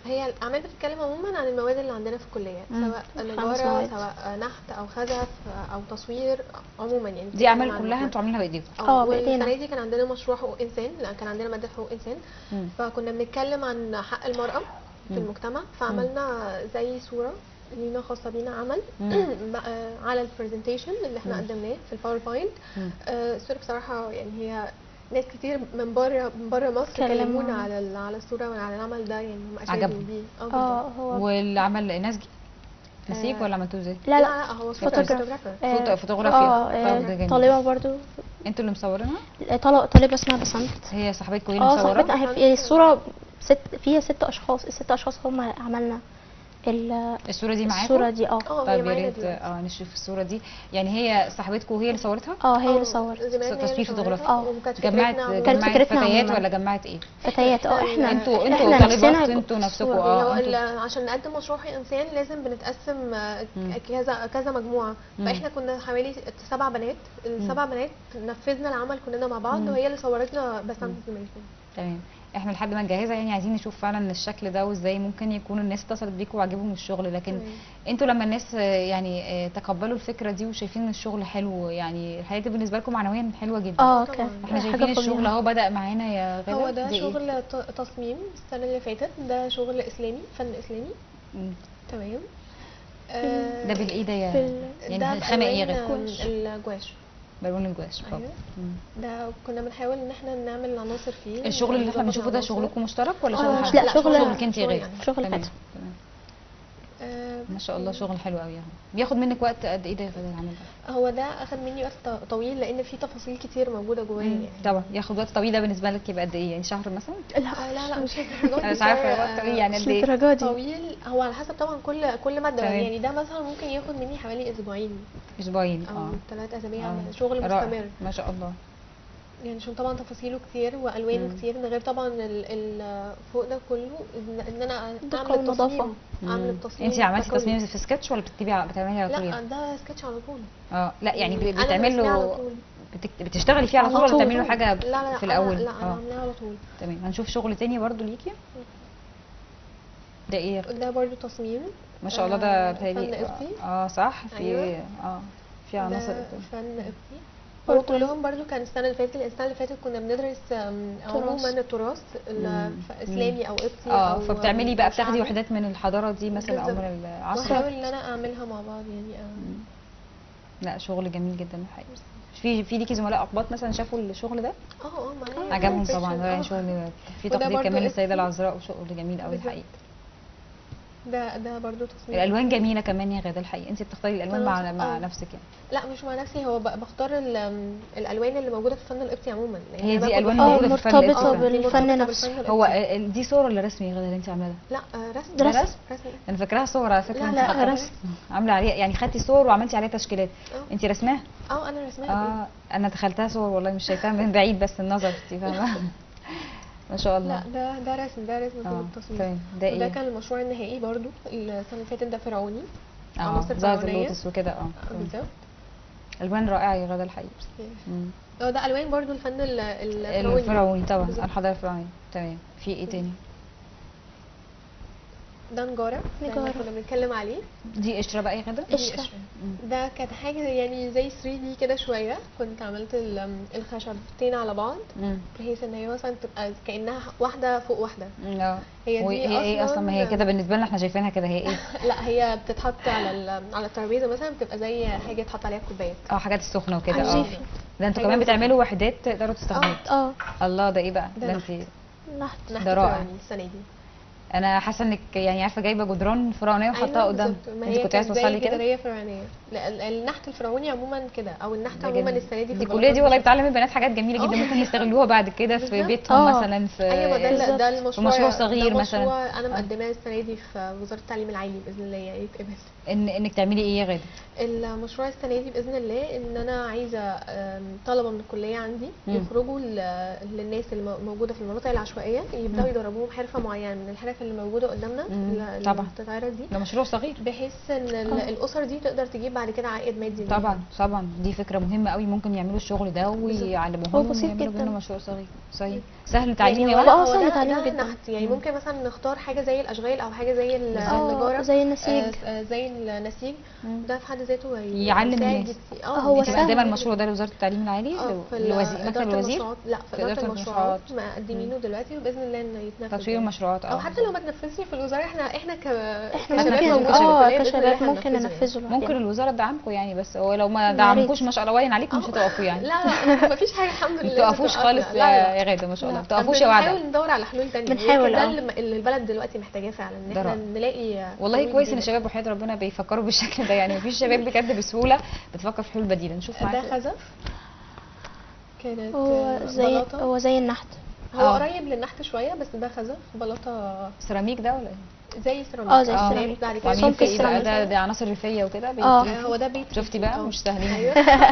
هي الاعمال بتتكلم عموما عن المواد اللي عندنا في الكليه مم. سواء خمس نجاره مواد. سواء نحت او خزف او تصوير عموما يعني دي اعمال بتتكلم عن كلها المواد. انتوا عاملينها بايديكم اه، بإيدينا. والسنه دي كان عندنا مشروع حقوق انسان لا كان عندنا ماده حقوق انسان مم. فكنا بنتكلم عن حق المراه مم. في المجتمع فعملنا زي صوره لينا خاصه بينا عمل مم. بقى على البرزنتيشن اللي احنا مم. قدمناه في الباوربوينت مم. آه، الصوره بصراحه يعني هي ناس كتير من بره من بره مصر كلمونا. كلمونا على ال- على الصوره وعلى العمل ده يعني هم اشادوا عجبهم. بيه اه اه بالظبط. هو والعمل نسجي نسيج آه. ولا عملتوه ازاي؟ لا لا لا هو فوتوغراف. فوتوغرافر آه، فوتو- فوتوغرافيا. اه طب ده آه، جميل. طالبة برضو انتوا اللي مصورينها؟ طالبة طالبة اسمها بسنت هي صاحبتكم هي اللي اه مصوراها؟ صاحبتنا هي- الصورة ست فيها ست اشخاص الست اشخاص هم عملنا ال- الصورة دي معاكم؟ الصورة دي اه اه هي طيب يا معانا ريت دلوقتي اه نشوف الصورة دي يعني هي صاحبتكم وهي اللي صورتها؟ اه هي اه، اللي صورت زماننا هي اللي تصوير صورتها، فوتوغرافي. اه. وكانت جمعت فكرتنا عموماً- كانت جمعت فكرتنا فتيات عموماً. ولا جمعت ايه؟ فتيات اه احنا انتوا احنا انتوا نفسنا طالبات انتوا نفسكم صورة. اه هو انتوا ال- عشان نقدم مشروع حقوق انسان لازم بنتقسم آه، مم. كذا كذا مجموعه مم. فاحنا كنا حوالي سبع بنات السبع بنات نفذنا العمل كلنا مع بعض مم. وهي اللي صورتنا بسنت زميلتنا تمام احنا لحد ما نجهزها يعني عايزين نشوف فعلا الشكل ده وازاي ممكن يكون الناس اتصلت بيكم وعجبهم الشغل لكن تمام. انتوا لما الناس آه، يعني آه، تقبلوا الفكره دي وشايفين ان الشغل حلو يعني الحياه دي بالنسبه لكم معنويا حلوه جدا اه طبعاً. كان احنا حاجة شايفين الشغل فظيعة. اهو بدا معانا يا غدا هو ده إيه؟ شغل ت- تصميم السنه اللي فاتت ده شغل اسلامي فن اسلامي مم. تمام آه، ده بالايه ده يا في ال- يعني ده الخامه ايه يا بألوان، غدا جواش. الجواش بالون الجواش طب. أيوة. مم. ده كنا بنحاول ان احنا نعمل العناصر فيه الشغل اللي احنا نظبط بنشوفه ده العناصر. شغلكم مشترك ولا آه، شغل لا، حد؟ لا، شغل- شغلك انت يا شغل غدا يعني. شغل تمام. حد. تمام. آه، ما شاء الله شغل حلو قوي اهو بياخد منك وقت قد ايه ده يا غدا العمل ده؟ هو ده اخد مني وقت ط- طويل لان في تفاصيل كتير موجوده جواه مم. يعني طبعا ياخد وقت طويل ده بالنسبه لك يبقى قد ايه يعني شهر مثلا آه، لا لا مش الدرجات انا دي، مش عارفه بس، وقت آه، طويل يعني مش قد ايه للدرجة دي طويل هو على حسب طبعا كل كل ماده تمام. يعني ده مثلا ممكن ياخد مني حوالي اسبوعين اسبوعين او اه ثلاث اسابيع آه. شغل رائع. مستمر ما شاء الله يعني عشان طبعا تفاصيله كتير والوانه مم. كتير ده غير طبعا ال- ال- فوق ده كله ان إن انا دقة اعمل ونظافة. التصميم اعمل التصميم انت عملتي بكل- تصميم في سكتش ولا بتكتبي ع- بتعملي على طول لا يعني؟ ده سكتش على طول اه لا يعني أنا بتعمل برسمها على له طول. بتك- بتشتغلي فيه على على طول ولا طول. بتعملي له حاجه لا لا لا في الاول أنا لا انا اه عاملاها على طول تمام هنشوف شغل تاني برضو ليكي ده ايه ده برضو تصميم ما شاء الله ده آه، بتهيألي فن قبطي. اه صح في أيوة. اه في عناصر ده قبطية. فن قبطي هو برضو كلهم برضو كان السنة اللي فاتت السنة اللي فاتت كنا بندرس آم، عموما التراث ال- مم. اسلامي او قبطي اه او فبتعملي بقى أو بتاخدي شعبي. وحدات من الحضاره دي مثلا او بالظبط. من العصر واحاول ان انا اعملها مع بعض يعني آه. لا شغل جميل جدا الحقيقه في في ليكي زملاء اقباط مثلا شافوا الشغل ده اه اه معايا عجبهم pictures، طبعا ده آه. شغل في وده تقدير برضو كمان للسيده اسمي. العذراء وشغل جميل قوي بالظبط. الحقيقه ده ده برضو تصميم الالوان جميله كمان يا غاده الحقيقه انت بتختاري الالوان مع خلاص، مع آه. نفسك يعني لا مش مع نفسي هو ب- بختار ال- آم، الالوان اللي موجوده في الفن القبطي عموما لأن هي أنا دي باخد ألوان وقت- موجودة اه في الفن مرتبطة القبطي. دي بالفن مرتبطة نفسه بالفن هو القبطي. ال- دي صور ولا رسم يا غاده اللي انت عاملاها لا آه، رسم ده رسم. رسم انا فاكراها صور على فكره لا، انت لا، حاطاها. رسم. عامله عليها يعني خدتي صور وعملتي عليها تشكيلات اه انت رسماها اه انا رسمها اه انا دخلتها صور والله مش شايفاها من بعيد بس النظر انت فاهمه ما شاء الله لا ده ده رسم ده رسم في اه التصميم تمام ده وده ايه كان المشروع النهائي برضو السنه اللي فاتت ده فرعوني اه عناصر زهرة فرعونية. اللوتس وكده اه بالظبط الوان رائعه يا غاده الحقيقه مم. اه ده الوان برضو الفن ال- الفرعوني الفرعوني طبعا بالظبط. الحضاره الفرعونيه تمام في ايه تاني ده نجاره ده اللي نجارة. كنا بنتكلم عليه دي قشره بقى يا غاده دي قشرة. قشرة. ده كانت حاجه يعني زي 3 دي كده شويه كنت عملت ال- الخشبتين على بعض مم. بحيث ان هي مثلا تبقى كانها واحده فوق واحده مم، اه هي دي وهي ايه اصلا ما هي أصلاً- كده بالنسبه لنا احنا شايفينها كده هي ايه لا هي بتتحط على ال- على الترابيزه مثلا بتبقى زي حاجه تحط عليها كوبايات اه حاجات السخنه وكده اه عجيفي. ده انتوا حاجة كمان سخنة. بتعملوا وحدات تقدروا تستخدموها اه الله ده ايه بقى ده ده نحت. انت نحت نحت ده رائع. فرعوني السنه دي انا حاسه انك يعني عارفه جايبه جدران فرعونيه وحطاها أيوة قدام بالظبط. ما انت هي كنت عايزه كانت توصلي زي كده جدارية فرعونيه لا ال- النحت الفرعوني عموما كده او النحت ده عموما جميل. السنه دي في دي البلاطات الكليه دي والله بس. بتعلم البنات حاجات جميله جدا اه. ممكن يستغلوها بعد كده في بالظبط. بيتهم اه. مثلا في ايوه ده ال- ده المشروع مشروع صغير ده مثلا. مشروع انا اه. مقدماه السنه دي في وزاره التعليم العالي باذن الله يعني يتقبل ان انك تعملي ايه يا غاده المشروع السنه دي باذن الله ان انا عايزه آم، طلبه من الكليه عندي مم. يخرجوا ل- للناس اللي مو- موجوده في المناطق العشوائيه يبداوا مم. يدربوهم حرفه معينه من الحرف اللي موجوده قدامنا مم. اللي طبعا. بتتعرض دي ده مشروع صغير بحيث ان ال- اه. الاسر دي تقدر تجيب بعد كده عائد مادي ليهم. طبعا طبعا دي فكره مهمه قوي ممكن يعملوا الشغل ده ويعلموهم هو بسيط ويعملوا جدا. منه مشروع صغير صحيح سهل تعليم يعني يا هو ولد اه هو سهل ده- تعليمه ده جدا. نحت يعني ممكن مثلا نختار حاجه زي الاشغال او حاجه زي ال- اه النجاره زي النسيج آه، آه، زي النسيج مم. ده في حد ذاته هي- يعلم هيساعد الناس. كتير. هو بيساعد سهل. مقدمه جدا. المشروع ده لوزاره التعليم العالي اه في الوزير ال- مكتب إدارة الوزير المشروعات لا في في اداره إدارة المشروعات المشروعات. مقدمينه دلوقتي وباذن الله انه يتنفذ تطوير يعني. المشروعات او اه حتى لو ما تنفذش في الوزاره احنا احنا ك احنا ممكن- ممكن موجودين اه في الكلية بإذن الله كشباب ممكن هننفذه يعني. ننفذه لوحدنا. ممكن الوزاره تدعمكم يعني بس هو لو ما يا دعمكوش ريت. ما شاء الله باين عليكم مش هتقفوا يعني لا لا مفيش حاجه الحمد ما لله بتقفوش بتوقفنا. خالص لا لا. يا غاده ما شاء الله ما لا. بتقفوش يا وعده بنحاول ندور على حلول تانية بنحاول، يمكن ده اه. اللي اللي البلد دلوقتي محتاجاه فعلا ان ده احنا رائع. نلاقي والله حلول كويس ان جديدة. الشباب وحياه ربنا بيفكروا بالشكل ده يعني مفيش شباب بجد بسهوله بتفكر في حلول بديله نشوف ده معاك خزف كانت هو زي بلاطة هو زي النحت هو اه. قريب للنحت شويه بس ده خزف بلاطه سيراميك ده ولا ايه؟ زي سيراميك اه، زي اللي هي السيراميك. بعد كده وعاملين صنف في ايه بقى السيراميك. ده ده عناصر ريفيه وكده بيت اه. ريفي. هو ده بيت شفتي ريفي. بقى اه. مش سهلين ايوه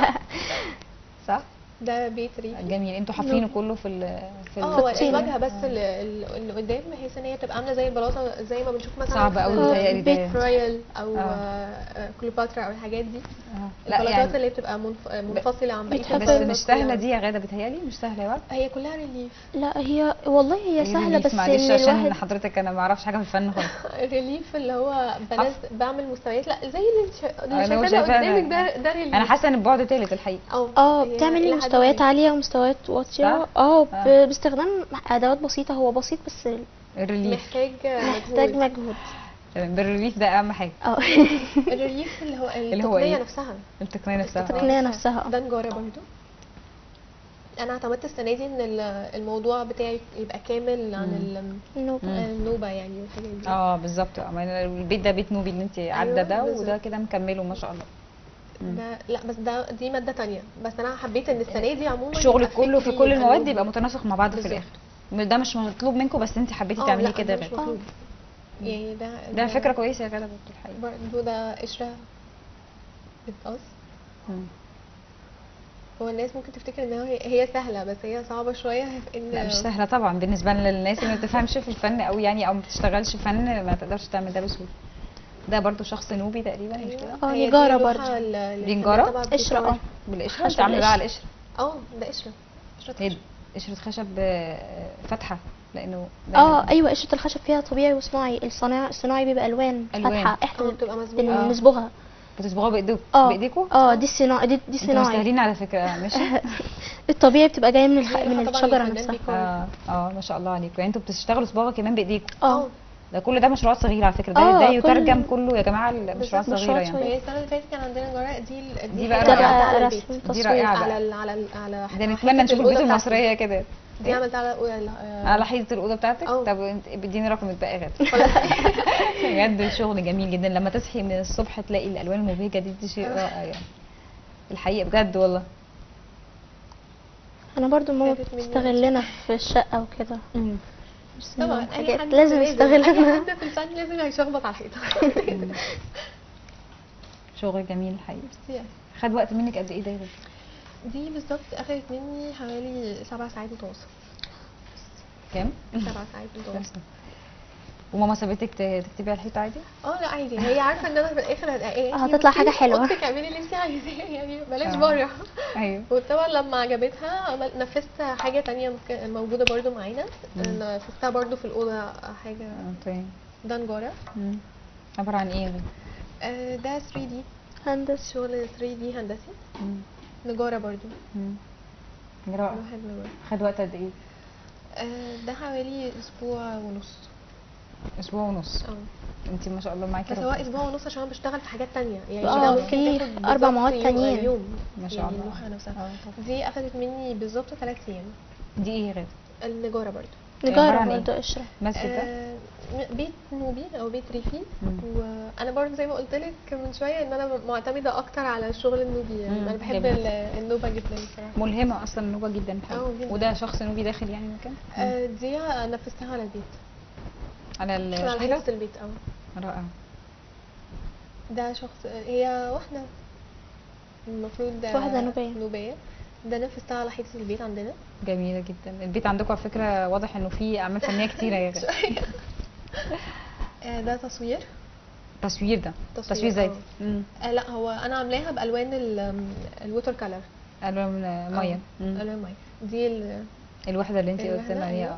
صح ده بيت ريفي جميل انتوا حافظينه كله في ال في اه هو الطين. الواجهه بس اللي, اللي قدام بحيث ان هي تبقى عامله زي البلاطه زي ما بنشوف مثلا صعب قوي في بيتهيألي ده. بيت رويال او اه. آه، كليوباترا او الحاجات دي آه. لا البلاطات يعني اللي بتبقى منف- منفصله عن بقيه بتحب بس البلاطات مش سهله كلها. دي يا غاده بتهيألي مش سهله يا ولد هي كلها ريليف لا هي والله هي سهله ريليف، بس معلش ان عشان الواحد حضرتك انا ما اعرفش حاجه في الفن خالص ريليف اللي هو بنز... بعمل مستويات لا زي اللي انت شا- أنا اللي هو شايفاه شايفاها قدامك أنا- ده ده ريليف انا حاسه ان البعد تالت الحقيقه اه اه هي بتعملي إلى حد مستويات ما. عاليه ومستويات واطيه صح؟ اه ب- آه. باستخدام ادوات بسيطه هو بسيط بس الريليف محتاج محتاج مجهود مجهود تمام بالريليف ده اهم حاجه اه الريليف اللي هو اللي هو التقنيه إيه؟ نفسها التقنيه نفسها آه. التقنية نفسها. ده نجاره برضو انا اعتمدت السنه دي ان ال- الموضوع بتاعي يبقى كامل عن ال- النوبة. مم. النوبه يعني والحاجات دي اه بالظبط اه ما البيت ده بيت نوبي اللي انت عدى أيوة، ده بالظبط. وده كده مكمله ما شاء الله مم. ده لا بس ده دي ماده تانية بس انا حبيت ان السنه دي عموما شغلك يبقى كله في فكري كل المواد موجود. يبقى متناسق مع بعض في بالظبط. الاخر ده مش مطلوب منكم بس انت حبيتي اه تعمليه لا كده ده يا مش غاده مطلوب يعني ده ده فكره كويسه يا غاده برضه الحقيقه برضه ده قشره بتقص مم. هو الناس ممكن تفتكر ان هي هي سهله بس هي صعبه شويه في ان لا مش سهله طبعا بالنسبه للناس اللي ما بتفهمش في الفن قوي يعني او ما بتشتغلش فن ما تقدرش تعمل ده بسهوله ده برضه شخص نوبي تقريبا مش كده اه، هي دي نجارة لوحة برضه. ال- اللي دي نجارة؟ تبع قشرة بتوع- اه بالقشره انت خشب عامله بقى على القشر. القشره اه ده قشره قشره هي خشب. قشره خشب آه، فاتحه لانه دايماً- اه ايوه قشره الخشب فيها طبيعي وصناعي الصناعي الصناعي بيبقى الوان ألوان. فاتحه اه احنا بتبقى مظبوطه آه. بنصبغها بتصبغوها بايديكم اه بايديكم اه دي الصناعي دي, دي انتوا صناعي مستاهلين على فكره ماشي الطبيعي بتبقى جايه من الح... دي من طبعاً الشجره الفنان نفسها بيكون- اه اه ما شاء الله عليكم يعني انتوا بتشتغلوا صباغه كمان بايديكم اه ده كل ده مشروعات صغيره على فكره ده اه، ده كل- يترجم كله يا جماعه المشروعات بالظبط، صغيره مشروعات يعني صغيرة. هي السنه اللي فاتت كان عندنا جراء دي ال- دي بقى حاجة رائعة. عملتها على بقى البيت. رسم دي تصوير رائعه على بقى ال على ال على ده حيطة نتمنى نشوف الأوضة البيوت بتاعتي. المصريه كده دي عملتها على آه، على حيطه الاوضه بتاعتك اه. طب انت اديني رقمك بقى يا غاده بجد الشغل جميل جدا لما تصحي من الصبح تلاقي الالوان المبهجه دي دي شيء رائع يعني الحقيقه بجد والله انا برضو ماما فاتت مني بتستغلنا في الشقه وكده طبعا اي حاجات حد لازم اي يستغلنا حد في الفن لازم هيشخبط على الحيطه شغل جميل الحقيقه بس يعني خد وقت منك قد ايه ده يا غاده دي بالظبط اخدت مني حوالي سبع ساعات متواصل كام سبع ساعات متواصل وماما سابتك ت- تكتبي على الحيطه عادي اه لا عادي هي عارفه ان انا في الاخر هت- إيه، هتطلع بصي، حاجة حلوة. اوضتك اعملي اللي انت عايزاه يعني بلاش آه. بره ايوه وطبعا لما عجبتها عمل نفذت حاجه تانية مك- موجوده برضو معانا نفذتها برضو في الاوضه حاجه آه، طيب ده نجاره مم. عباره عن ايه يا غاده آه، ده 3 دي هندسه شغل 3 دي هندسي مم. نجاره برضو مم. رائع واحد نجاره خد وقت قد ايه آه، ده حوالي اسبوع ونص اسبوع ونص اه انت ما شاء الله معاكي بس رب- هو اسبوع ونص عشان انا بشتغل في حاجات تانية يعني اه، ده ممكن في تاخد أربع بالظبط مواد يوم- تانيين. يوم ما شاء يعني الله اللوحة نفسها اه طبعا. دي اخدت مني بالظبط ثلاث ايام دي ايه يا غاده النجاره برضو عبارة نجاره عن إيه؟ برضو قشره مسجد ده آه بيت نوبي او بيت ريفي مم. وانا برضو زي ما قلت لك من شويه ان انا معتمده اكتر على الشغل النوبي يعني مم، انا بحب جميل. ال- النوبه جدا بصراحه ملهمه اصلا النوبه جدا الحقيقة. اه، جدا. وده شخص نوبي داخل يعني مكان آه دي نفذتها على البيت على على الشحيره حيطه البيت اه رائع ده شخص هي واحده المفروض ده واحدة نوبية. نوبيه ده نفذتها على حيطه البيت عندنا جميله جدا البيت عندكم على فكره واضح انه فيه اعمال فنيه كتيره يا غاده آه، ده تصوير تصوير ده تصوير، تصوير زي آه. آه لا هو انا عاملاها بالوان ال- الووتر كلر الوان ميه مم. الوان ميه دي ال- الوحده اللي انت قلت الوحدة، لنا عليها أيوة. آه.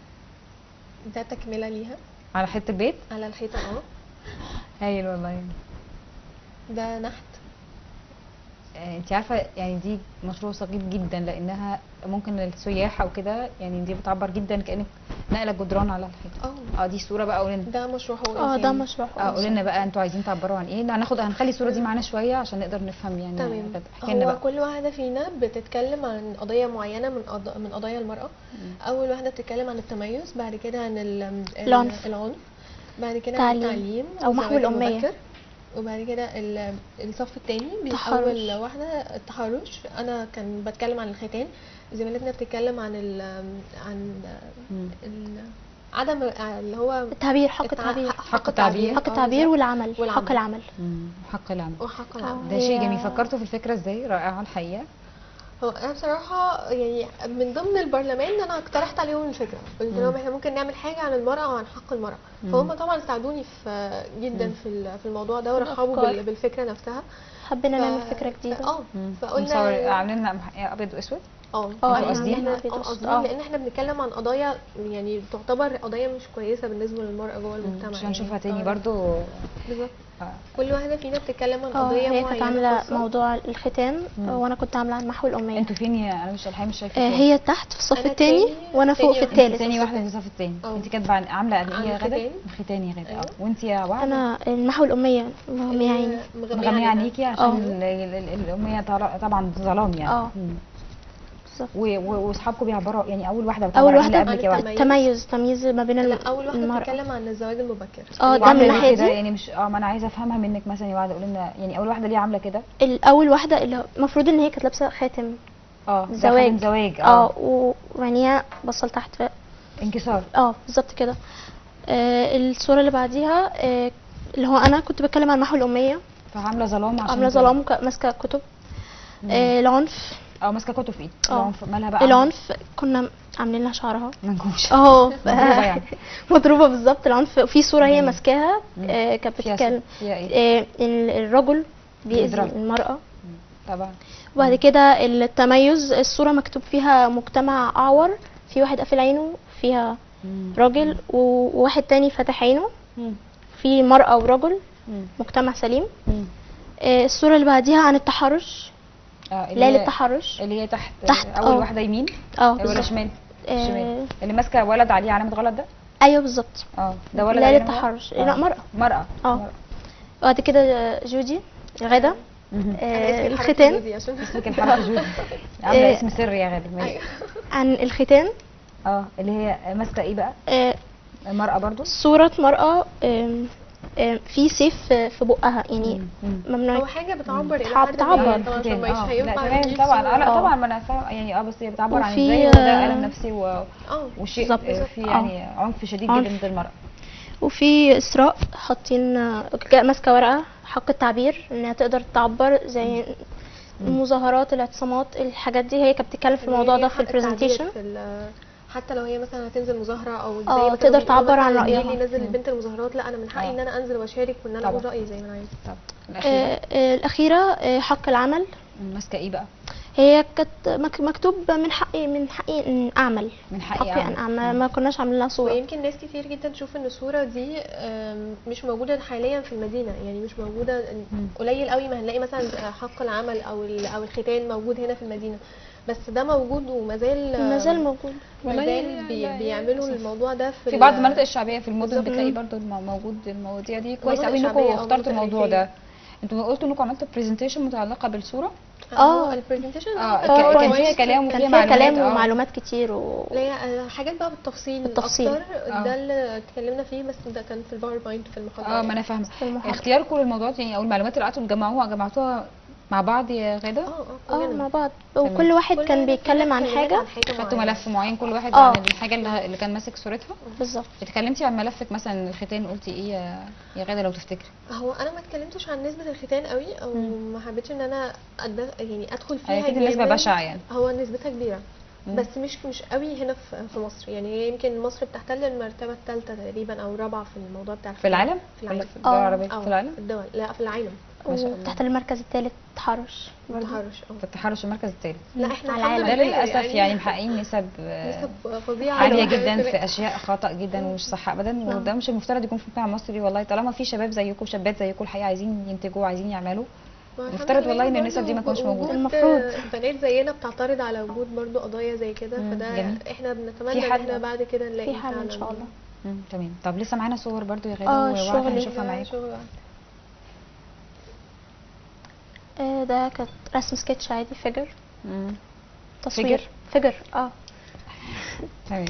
ده تكمله ليها على حته بيت على الحيطه اه هايل والله ده نحت آه، انت عارفه يعني دي مشروع صغير جدا لانها ممكن للسياح او كده يعني دي بتعبر جدا كانك نقله جدران على الحيطه اه اه دي صوره بقى قولنا ده مشروع هو اه ده مشروع اه قولي لنا بقى انتوا عايزين تعبروا عن ايه لا، هناخد هنخلي الصوره دي معانا شويه عشان نقدر نفهم يعني تمام كده. احكي لنا هو بقى كل واحده فينا بتتكلم عن قضيه معينه من قض... من قضايا المراه اول واحده بتتكلم عن التميز بعد كده عن ال... ال- العنف. العنف بعد كده عن تعليم. التعليم أو محو والزواج الأمية. المبكر. وبعد كده ال- الصف الثاني تحرش. اول واحده التحرش انا كان بتكلم عن الختان زميلتنا بتتكلم عن ال... عن مم. ال... عدم اللي هو التعبير حق التع- التعبير حق التعبير. حق آه، التعبير بالظبط. والعمل والعمل. حق العمل مم. حق العمل وحق آه. العمل ده شيء هي- جميل فكرتوا في الفكره ازاي رائعه الحقيقه هو انا بصراحه يعني من ضمن البرلمان انا اقترحت عليهم الفكره قلت لهم احنا ممكن نعمل حاجه عن المراه وعن حق المراه فهم طبعا ساعدوني في جدا في ال- في الموضوع ده ورحبوا الأفكار. بال- بالفكره نفسها حبينا ف- نعمل فكره جديده اه مم. فقلنا مصور عاملين لنا مح- ابيض واسود اه اه انتوا احنا قاصدين؟ عاملينها احنا في اه الوسط. قاصدين اه لان احنا بنتكلم عن قضايا يعني تعتبر قضايا مش كويسه بالنسبه للمراه جوه المجتمع عشان يعني. نشوفها تاني آه، برضو بالظبط آه. كل واحده فينا بتتكلم عن اه قضيه هي معينه كانت عامله خاصة. موضوع الختان مم. وانا كنت عامله عن محو الاميه انتوا فين يا انا مش الحقيقه مش شايفه آه، فين. هي تحت في الصف أنا الثاني التاني- وانا فوق في التاني- انت الثالث تاني واحده في الصف التاني اه. انت كاتبه عن عامله عن عن ايه يا غدا الختان. الختان يا غدا أيوة. اه وانت يا وعد انا المحو الاميه مغمية عيني مغمية مغمية عينيها. عينيكي عشان اه. ال- ال- ال- الأمية طال- طبعا ظلام يعني اه. مم. بالظبط و- و- واصحابكم بيعبروا يعني اول واحده بتعبر اول عن اللي واحده قبلك يا واحده التميز. التميز تميز ما بين لا ال- اول واحده المرأة بتتكلم عن الزواج المبكر اه ده من وعاملة الناحيه كده دي يعني مش اه ما انا عايزه افهمها منك مثلا يا واحده قولي لنا يعني اول واحده ليه عامله كده الاول واحده اللي هو المفروض ان هي كانت لابسه خاتم اه ده زواج. خاتم زواج اه و- وعينيها بصل لتحت ف- انكسار اه بالظبط كده آه الصوره اللي بعديها آه اللي هو انا كنت بتكلم عن محو الاميه فعامله ظلام عشان عامله كده. ظلام وك- ماسكه كتب آه العنف اه ماسكه كتب في ايد اه. العنف مالها بقى العنف كنا عاملين لها شعرها منكوش اهو ف- مضروبة يعني. مضروبه بالظبط العنف في صوره هي ماسكاها آه كانت فيها بتتكلم س- فيها ايه آه ال- الرجل بيأذي بيضرب. المرأة طبعا وبعد كده التميز الصورة مكتوب فيها مجتمع أعور في واحد قافل عينه فيها مم. راجل و- وواحد تاني فاتح عينه مم. في مرأة ورجل مم. مجتمع سليم مم. آه، الصورة اللي بعديها عن التحرش اه اللي لا هي- للتحرش اللي هي تحت تحت، اول اه. واحده يمين اه ولا بالظبط شمال آه، شمال اللي ماسكه ولد عليه علامه غلط ده ايوه بالظبط اه ده ولد لا عليه علامة للتحرش غلط؟ لا اه. مرأة مرأة اه. مرأة. وبعد كده آه، جودي غدا مهم. أنا آه، اسمي الحركة الختان دي عشان اسمك الحركه جودي عامله آه. اسم سري يا غالي ماشي. أيوة. عن الختان اه اللي هي ماسكه ايه بقى آه، المرأة برضو صورة مرأة آم، آم، في سيف في في بقها يعني مم. ممنوع هو حاجه بتعبر الى بتع- حد بتعبر. ما طبعا عشان مش اه لا هينفع تمام نجيب طبعا صورة. اه لا اه. طبعا ما انا فاهمه يعني اه بس هي بتعبر عن وفي، ازاي وده آه، الم نفسي و... اه وشيء بالظبط. آه، في اه. يعني عنف شديد عنف. جدا ضد المرأة وفي اسراء حاطين آه، جا- ماسكه ورقه حق التعبير انها تقدر تعبر زي المظاهرات الاعتصامات الحاجات دي هي كانت بتتكلم في اللي الموضوع هي ده في حق التعبير البرزنتيشن في ال- حتى لو هي مثلا هتنزل مظاهره او زي اه، ما كانوا تقدر بيقولوا تعبر عن مثلاً رأيها. اللي ينزل مم. البنت المظاهرات لا انا من حقي اه. ان انا انزل واشارك وان انا طبعا. اقول رايي زي ما انا عايزه طب الأخيرة آه، آه، الاخيره آه، حق العمل مم، ماسكة ايه بقى هي كانت مك- مكتوب من حقي من حقي ان اعمل من حقي حقي ان أعمل. اعمل ما كناش عاملين لها صوره ويمكن ناس كتير جدا تشوف ان الصوره دي آم، مش موجوده حاليا في المدينه يعني مش موجوده قليل قوي ما هنلاقي مثلا حق العمل او ال- او الختان موجود هنا في المدينه بس ده موجود وما زال ما زال موجود ما والله زال بي يعني بيعملوا للأسف. الموضوع ده في في ال- بعض المناطق الشعبية في المدن بالظبط. بتلاقي برضو الم- موجود المواضيع دي كويس المناطق قوي انكم الشعبية أو اخترتوا المناطق الموضوع ده الريفية. انتوا قلتوا انكم عملتوا برزنتيشن متعلقة بالصورة اه اه. البرزنتيشن اه ك- كان فيها كلام كان وفيها فيها معلومات كلام اه. ومعلومات كتير و... اللي هي آه، حاجات بقى بالتفصيل بالتفصيل. اكتر اه. ده اللي اتكلمنا فيه بس ده كان في الباوربوينت في المحاضره اه ما انا فاهمة في المحاضرة. اختياركم للموضوعات يعني او المعلومات اللي قعدتوا تجمعوها جمعتوها مع بعض يا غادة اه اه اه كلنا. مع بعض تمام. وكل واحد كل كان واحدة بيتكلم فينا عن اتكلمت حاجه عن حاجه خدتوا معينة. ملف معين كل واحد اه. عن الحاجة اللي اللي كان ماسك صورتها بالظبط اتكلمتي عن ملفك مثلا الختان قلتي ايه يا يا غادة لو تفتكري هو انا ما اتكلمتش عن نسبه الختان قوي او مم. ما حبيتش ان انا أد... يعني ادخل فيها اكيد النسبة جامد. بشعة يعني هو نسبتها كبيره مم. بس مش مش قوي هنا في في مصر يعني هي يمكن مصر بتحتل المرتبه الثالثه تقريبا او الرابعه في الموضوع بتاع في العالم في ولا العالم في الدول آه. العربيه أو في العالم في الدول لا في العالم ما شاء الله. وتحت المركز الثالث تحرش برضه التحرش اه في التحرش المركز الثالث لا احنا على الحمد العالم. ده لله للاسف يعني محققين نسب آه، نسب فظيعه عاليه جدا جدا في اشياء خطا جدا ومش صح ابدا وده مش المفترض يكون في المجتمع المصري والله طالما في شباب زيكم شابات زيكم الحقيقه عايزين ينتجوا وعايزين يعملوا ما الحمد مفترض لله والله إن برضه النسب دي ما تكونش وجود موجودة. المفروض. بنات زينا بتعترض على وجود برضو قضايا زي كده مم، فده جميل. احنا في بنتمنى ان حل. احنا بعد كده نلاقي في حل ان فعلاً شاء الله مم، تمام طب لسه معانا صور برضو يا غاده آه، ووعد شغل. هنشوفها ده معاكم شغل آه، ده كانت رسم سكتش عادي فيجر مم، تصوير فيجر اه تمام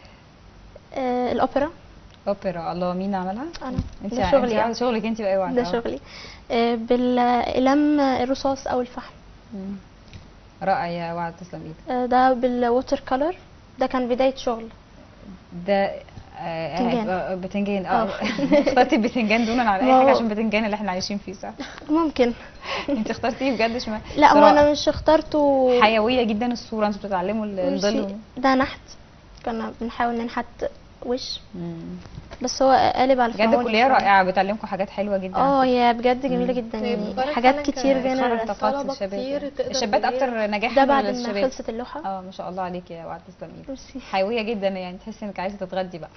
آه، الاوبرا اوبرا الله مين عملها انا انت ده شغلي انت يعني. شغلك انت بقى وعد ده شغلي آه، بالاقلام الرصاص او الفحم مم. رائع يا وعد تسلم ايدك آه، ده بالووتر كولر ده كان بدايه شغل ده آه، بتنجان. آه، بتنجان اه آه. اخترتي البتنجان دونا على اي ما حاجه هو- عشان بتنجان اللي احنا عايشين فيه صح ممكن انت اخترتيه بجد شما لا هو صراحة انا مش اخترته حيويه جدا الصوره انتوا بتتعلموا ال- الظل ميرسي. ده نحت كنا بنحاول ننحت وش مم. بس هو قالب على بجد الفرعوني كليه شوية. رائعه بتعلمكم حاجات حلوه جدا اه هي بجد جميله جدا هي يعني بتفرج حاجات فعلاً كتير ك- بين خرج الرسم طاقات طلبة الشباب كتير تقدر الشابات إن هي- اكتر نجاح ده من بعد ما الشباب خلصت اللوحه اه ما شاء الله عليك يا وعد تسلم ايدك ميرسي. حيويه جدا يعني تحسي انك عايزه تتغدي بقى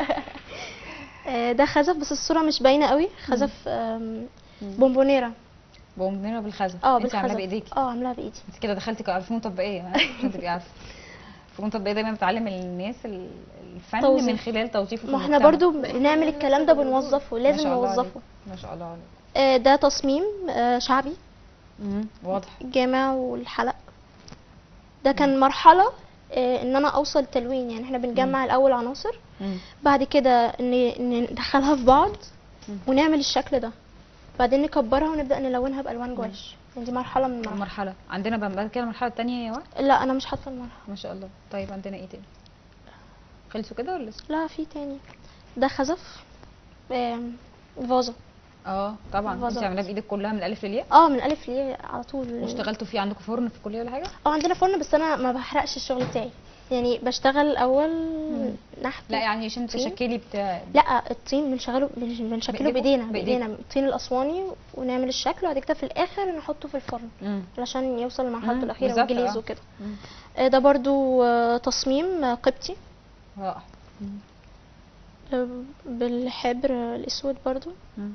آه، ده خزف بس الصوره مش باينه قوي خزف آم، بونبونيرا بومبنيره بالخزف اه انت عاملاها بالخزف بايديكي اه عاملاها بايدي انت كده دخلتي كده فنون تطبيقيه ها؟ عشان تبقي عارفه فنون تطبيقيه دايما بتعلم الناس ال- الفن توظيف. من خلال توظيفه في ما احنا المجتمع. برضو ما إحنا بنعمل بنعمل الكلام ده نفس الموضوع. بنوظفه ما لازم شاء الله نوظفه عليك. ما شاء الله عليك آه، ده تصميم آه، شعبي مم. واضح الجامع والحلق ده كان مرحله آه، ان انا اوصل تلوين يعني احنا بنجمع الاول عناصر مم. بعد كده ن- ن- ندخلها في بعض مم. ونعمل الشكل ده بعدين نكبرها ونبدا نلونها بالوان جواش يعني دي مرحله من المراحل مرحله عندنا بقى بعد كده المرحله الثانيه يا وعد لا انا مش حاطه المرحله ما شاء الله طيب عندنا ايه تاني خلصوا كده ولا لسه لا في تاني ده خزف آم، فازة اه طبعا انت فازة. عاملاها بايدك كلها من الالف للياء اه من الف ليه على طول واشتغلتوا فيه عندكم فرن في الكليه ولا حاجه اه عندنا فرن بس انا ما بحرقش الشغل بتاعي يعني بشتغل الاول نحت لا يعني عشان طين؟ تشكلي بتاع لا الطين بنشغله بنش- بنشكله بإيديكم؟ بايدينا بإيديكم. بايدينا الطين الاسواني ونعمل الشكل وبعد كده في الاخر نحطه في الفرن مم. علشان يوصل لمرحلته مم، الاخيره بالظبط، والجليز آه. وكده مم. آه، ده برضو آه، تصميم آه، قبطي رائع آه، بالحبر الاسود برضو مم.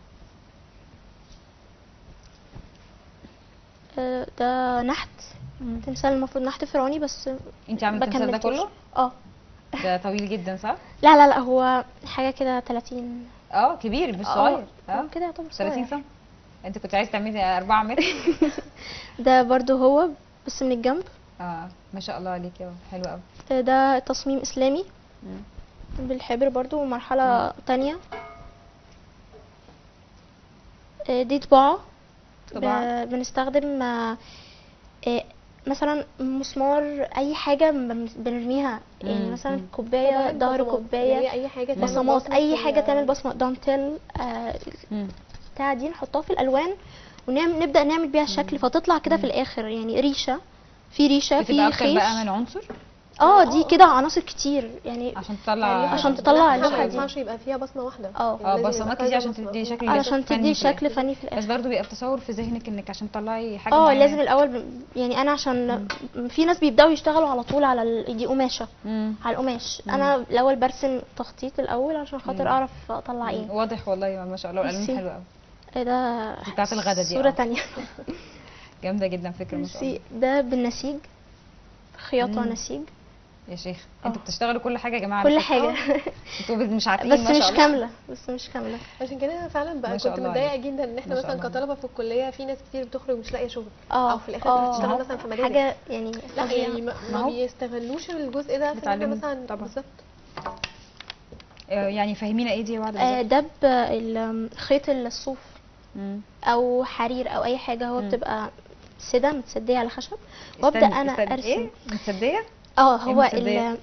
آه، ده نحت مم. تمثال المفروض نحت فرعوني بس انت عامله التمثال ده بكملتوش. كله اه ده طويل جدا صح لا لا لا هو حاجه كده 30 اه كبير مش اه صغير اه كده يعتبر 30 صغير. سم انت كنت عايز تعملي 4 متر ده برضو هو بس من الجنب اه ما شاء الله عليك يا حلو قوي آه، ده تصميم اسلامي بالحبر برضو مرحلة تانية آه، دي طباعة طباعة. ب- بنستخدم آه، آه، مثلا مسمار اي حاجة بن- بنرميها يعني مم، مثلا مم. كوباية طبعاً ظهر بصمات. كوباية اللي هي اي حاجه تعمل بصمات بصمة اي في حاجة ال- تعمل بصمة دانتيل آه، مم. بتاع دي نحطها في الالوان ونبدا نعمل بيها شكل فتطلع كده في الاخر يعني ريشه في ريشه بتبقى في اكتر بقى خيش من عنصر اه دي كده عناصر كتير يعني عشان تطلع يعني عشان لا، تطلع ما اللوحة دي. ينفعش يبقى فيها بصمه واحده اه. يعني اه لازم بصمات يبقى دي كذا عشان بصمة. تدي شكل علشان فني تدي في الآخر. شكل فني في بس الاخر برضو بيبقى في تصور في ذهنك انك عشان تطلعي حاجه اه معينة. لازم الاول ب- يعني انا عشان في ناس بيبداوا يشتغلوا على طول على ال- دي قماشه مم. على القماش انا الاول برسم تخطيط الاول عشان خاطر مم. اعرف اطلع ايه واضح والله ما شاء الله الالوان ميرسي. حلوه قوي إيه ده دي بتاعت الغدا دي، صوره اه. تانية جامده جدا فكره ما شاء الله ميرسي. ده بالنسيج خياطه مم. نسيج يا شيخ اه. انتوا بتشتغلوا كل حاجه يا جماعه على كل فكرة. حاجه انتوا مش عارفين بس ما شاء مش الله. كامله بس مش كامله عشان كده أنا فعلا ما بقى شاء كنت الله متضايقه عليك. جدا ان احنا ما شاء مثلا الله. كطلبه في الكليه في ناس كتير بتخرج مش لاقيه شغل اه او في الاخر تروح تشتغل اه. مثلا في مدارس حاجه يعني لا فظيعة. يعني ما, ما ما هو بيستغلوش الجزء ده في ان احنا بيتعلموا مثلا طبعا. بالظبط آه، يعني فهمينا ايه دي يا بعض آه، ده ب- ال- خيط الصوف مم. او حرير او اي حاجه هو مم. بتبقى سده متسديه على خشب وابدا استني- انا استني، ارسم ايه متصديه اه هو متصدية؟ ال-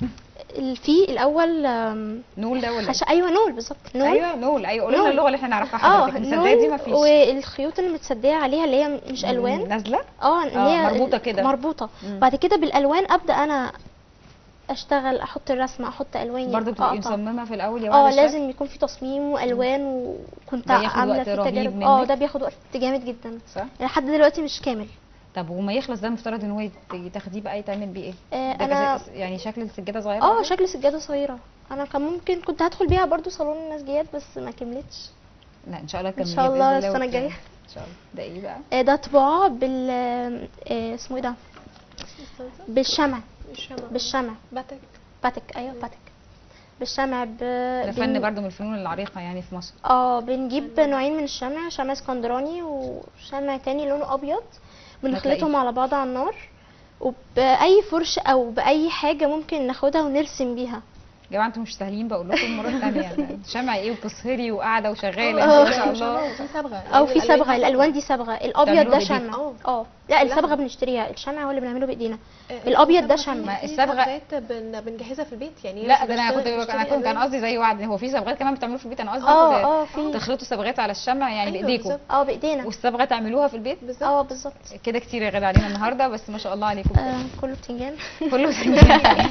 ال- في الاول آم، نول ده ولا خش... ايوه نول بالظبط إيه؟ نول ايوه نول ايوه قولي لنا نول. اللغه اللي احنا نعرفها اه حضرتك المسديه دي نول ما فيش والخيوط اللي متسديه عليها اللي هي مش الوان نازله اه اللي آه، هي مربوطة كده. مربوطه مم. بعد كده بالالوان ابدا انا اشتغل احط الرسمه احط الواني برضه بتبقي أقطع. مصممه في الاول يا اه وعد لازم يكون في تصميم والوان وكنت ده ياخد عامله وقت فيه رهيب تجارب اه منك. ده بياخد وقت جامد جدا صح يعني لحد دلوقتي مش كامل طب وما يخلص ده المفترض ان هو يت- تاخديه بقى يتعمل بيه ايه آه، ده انا كذا- يعني شكل السجاده صغيره اه كده؟ شكل سجاده صغيره انا كان ممكن كنت هدخل بيها برضو صالون النسجيات بس ما كملتش لا ان شاء الله تكملي شاء بإذن الله الله السنة وت- الجاية. ان شاء الله ده ايه بقى آه، ده طباعه بال آه، اسمه ايه ده بالشمع الشمع بالشمع باتك باتك ايوه باتك بالشمع ب... ده فن بن- برضه من الفنون العريقه يعني في مصر اه بنجيب نوعين من الشمع شمع اسكندراني وشمع تاني لونه ابيض بنخلطهم على بعض على النار وبأي فرش او بأي حاجة ممكن ناخدها ونرسم بيها يا جماعه انتوا مش سهلين بقول لكم المره الثانيه يعني شمع ايه وبتسهري وقاعده وشغاله آه. انت ما شاء الله في صبغه او في صبغة الالوان دي صبغة الابيض بتعملوها ده بإيديك؟ شمع اه. اه لا الصبغة لحظة. بنشتريها الشمع هو اللي بنعمله بايدينا آه، الأبيض ده في شمع. ما في الصبغة- صبغات بن بنجهزها في البيت يعني هي لا مش ده انا كنت بشتري- انا بشتري كنت كان ألوان. قصدي زي وعد هو في صبغات كمان بتعملوها في البيت انا قصدي اه كنت اه في تخلطوا صبغات على الشمع يعني أيوة بايديكم بالظبط. اه بايدينا والصبغه تعملوها في البيت بالظبط اه بالظبط كده كتير يا غدا علينا النهارده بس ما شاء الله عليكم آه كله بتنجان كله سنجان.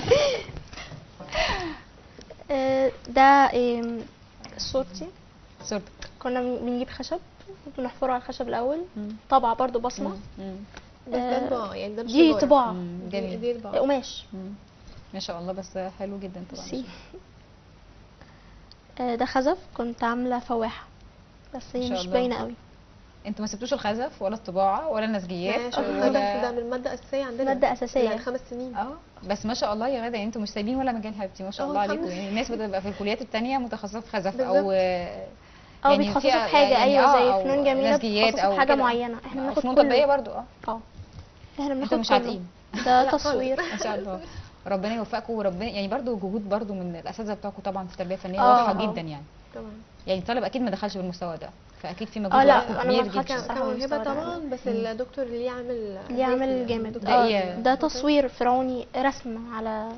آه ده آم، صورتي صورتك كنا بن- بنجيب خشب بنحفره على الخشب الاول مم. طبعة برضو بصمة مم. بس ده آه، طباعه يعني ده مش دي تجارة. طباعة مم. دي جميل دي طباعه قماش مم. ما شاء الله بس حلو جدا طبعا سي آه، ده خزف كنت عاملة فواحة بس ما هي شاء مش الله. باينة قوي انتوا ما سبتوش الخزف ولا الطباعه ولا النسجيات ماشي ولا ده من الماده الاساسيه عندنا مادة أساسية. يعني خمس سنين اه بس ما شاء الله يا غدا يعني انتوا مش سايبين ولا مجال حبيبتي ما شاء اه الله الحمد عليكم لله. يعني الناس بتبقى في الكليات التانية متخصصة في خزف بالظبط. او اه بيتخصصوا في حاجة يعني ايوه اه زي أو فنون جميلة نسجيات بيتخصصوا او في حاجة كده. معينة احنا آه، بناخد فنون تطبيقية كله برضو اه اه احنا انتوا بناخد مش كله عاتقين ده لا خالص. تصوير ان شاء الله ربنا يوفقكم وربنا يعني برضو جهود برضو من الاساتذه بتوعكم طبعا في التربيه الفنيه اه، واضحه اه. جدا يعني طبعا يعني الطالب اكيد ما دخلش بالمستوى ده فاكيد في مجهود اه، لا، وقت انا كبير ما دخلتش جدا الصراحة كموهبه المستوى ده. طبعا بس الدكتور ليه عامل ليه عامل أساسي جامد الدكتور. ده اه ايه؟ ده تصوير فرعوني رسم على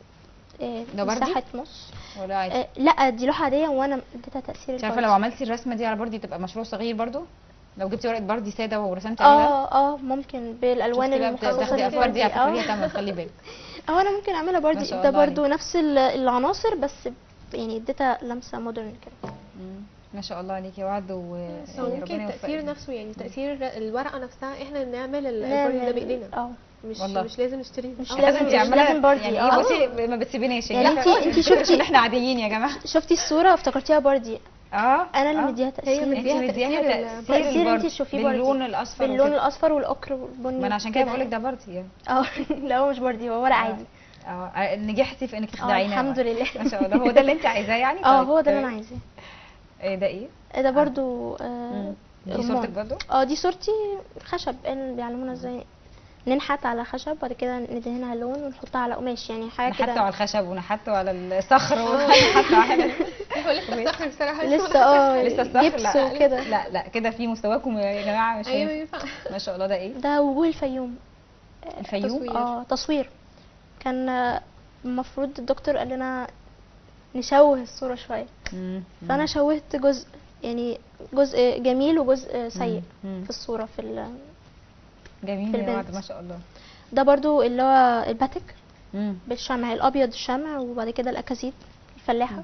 آه، ده بردي؟ مساحة نص ولا عادي آه، لا دي لوحة عادية وانا اديتها تأثير مش عارفه البردي. لو عملتي الرسمه دي على بردي تبقى مشروع صغير برضو لو جبتي ورقه بردي ساده ورسمتي عليها اه اه ممكن بالالوان شفتي بقى بت- المخصصة بتاخدي افكار دي للبردي هتخليها اه تمام خلي بالك اه انا ممكن اعملها ما بردي شاء ده الله برضو نفس ال- العناصر بس يعني اديتها لمسة مودرن كده مم. ما شاء الله عليكي يا وعد و بس هو يعني ممكن ربنا التأثير يوفقك. نفسه يعني تأثير الورقة نفسها احنا نعمل البردي ده بإيدينا اه مش والله. مش لازم نشتريه مش اه. لازم- انت مش عمالة لازم بردي، يعني اه. ايه بصي ما بتسيبيناش يعني انت- انت شفتي شفتي- ان احنا عاديين يا جماعه شفتي الصورة افتكرتيها بردي اه انا اللي آه. مديها تأثير مديها انت مديها تأثير ال- تأثير تأثير البرد انت تشوفيه بردي. باللون الاصفر باللون وكده. الاصفر والاكر والبني ما انا عشان كده كده بقول لك ده بردي يعني اه لا هو مش بردي هو ورق عادي اه نجحتي في انك اه تخدعينا يا الحمد وعد. لله ما شاء الله هو ده اللي انت عايزاه يعني اه طيب. هو ده اللي انا عايزاه ايه ده ايه ده برضو آه مم. دي رمان. صورتك برضو اه دي صورتي خشب اللي بيعلمونا ازاي ننحت على خشب بعد كده ندهنها لون ونحطها على قماش يعني حاجه نحته كده على الخشب ونحته على الصخر ونحته على هو لسه الصخر بصراحة لسه اه لسه الصخر جبس لا وكده لا لا كده في مستواكم يا جماعه مش ايوه هينفع. ينفع ما شاء الله ده ايه ده وجوه الفيوم الفيوم تصوير. اه تصوير كان آه، المفروض الدكتور قال لنا نشوه الصوره شويه مم. فانا شوهت جزء يعني جزء جميل وجزء سيء مم. في الصوره في ال... جميل في يا وعد البنت. ما شاء الله ده برضو اللي هو الباتك مم. بالشمع الابيض الشمع وبعد كده الاكازيد الفلاحه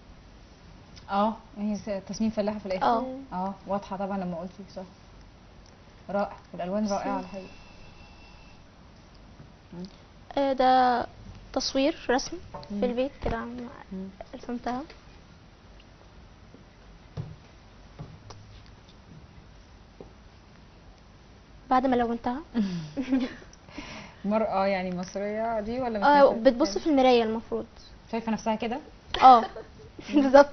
اه هي س- تصميم فلاحه في الاخر اه اه واضحه طبعا لما قلتي صح رائع والالوان رائعه الحقيقه آه، ده تصوير رسم مم. في البيت كده عم- مم. رسمتها بعد ما لونتها مرأة يعني مصرية دي ولا مش اه مصرية؟ بتبص في المرايه المفروض شايفة نفسها كده اه بالظبط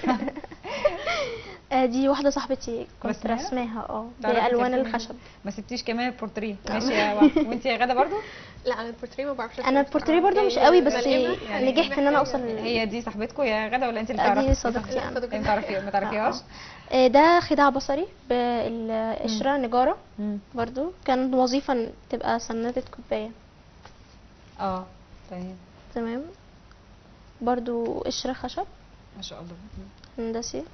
آه، دي واحده صاحبتي كنت رسمها؟ رسماها اه تعرفي بالوان ترسمي؟ الخشب ما سبتيش كمان البورتريه ماشي يا وعد وانت يا غدا برضو لا انا البورتريه ما بعرفش انا أرسم البورتريه بصراحة. برضو مش يعني قوي بس ملقمة. يعني نجحت ان انا اوصل هي دي صاحبتكم يا غدا ولا انت اللي لا، دي تعرفي صديقتي يعني صديقتي. ما تعرفي ما تعرفيهاش آه، ده خداع بصري بالقشره نجاره مم. برضو كان وظيفه إن تبقى سنادة كوبايه اه طيب تمام برضو قشرة خشب ما شاء الله هندسي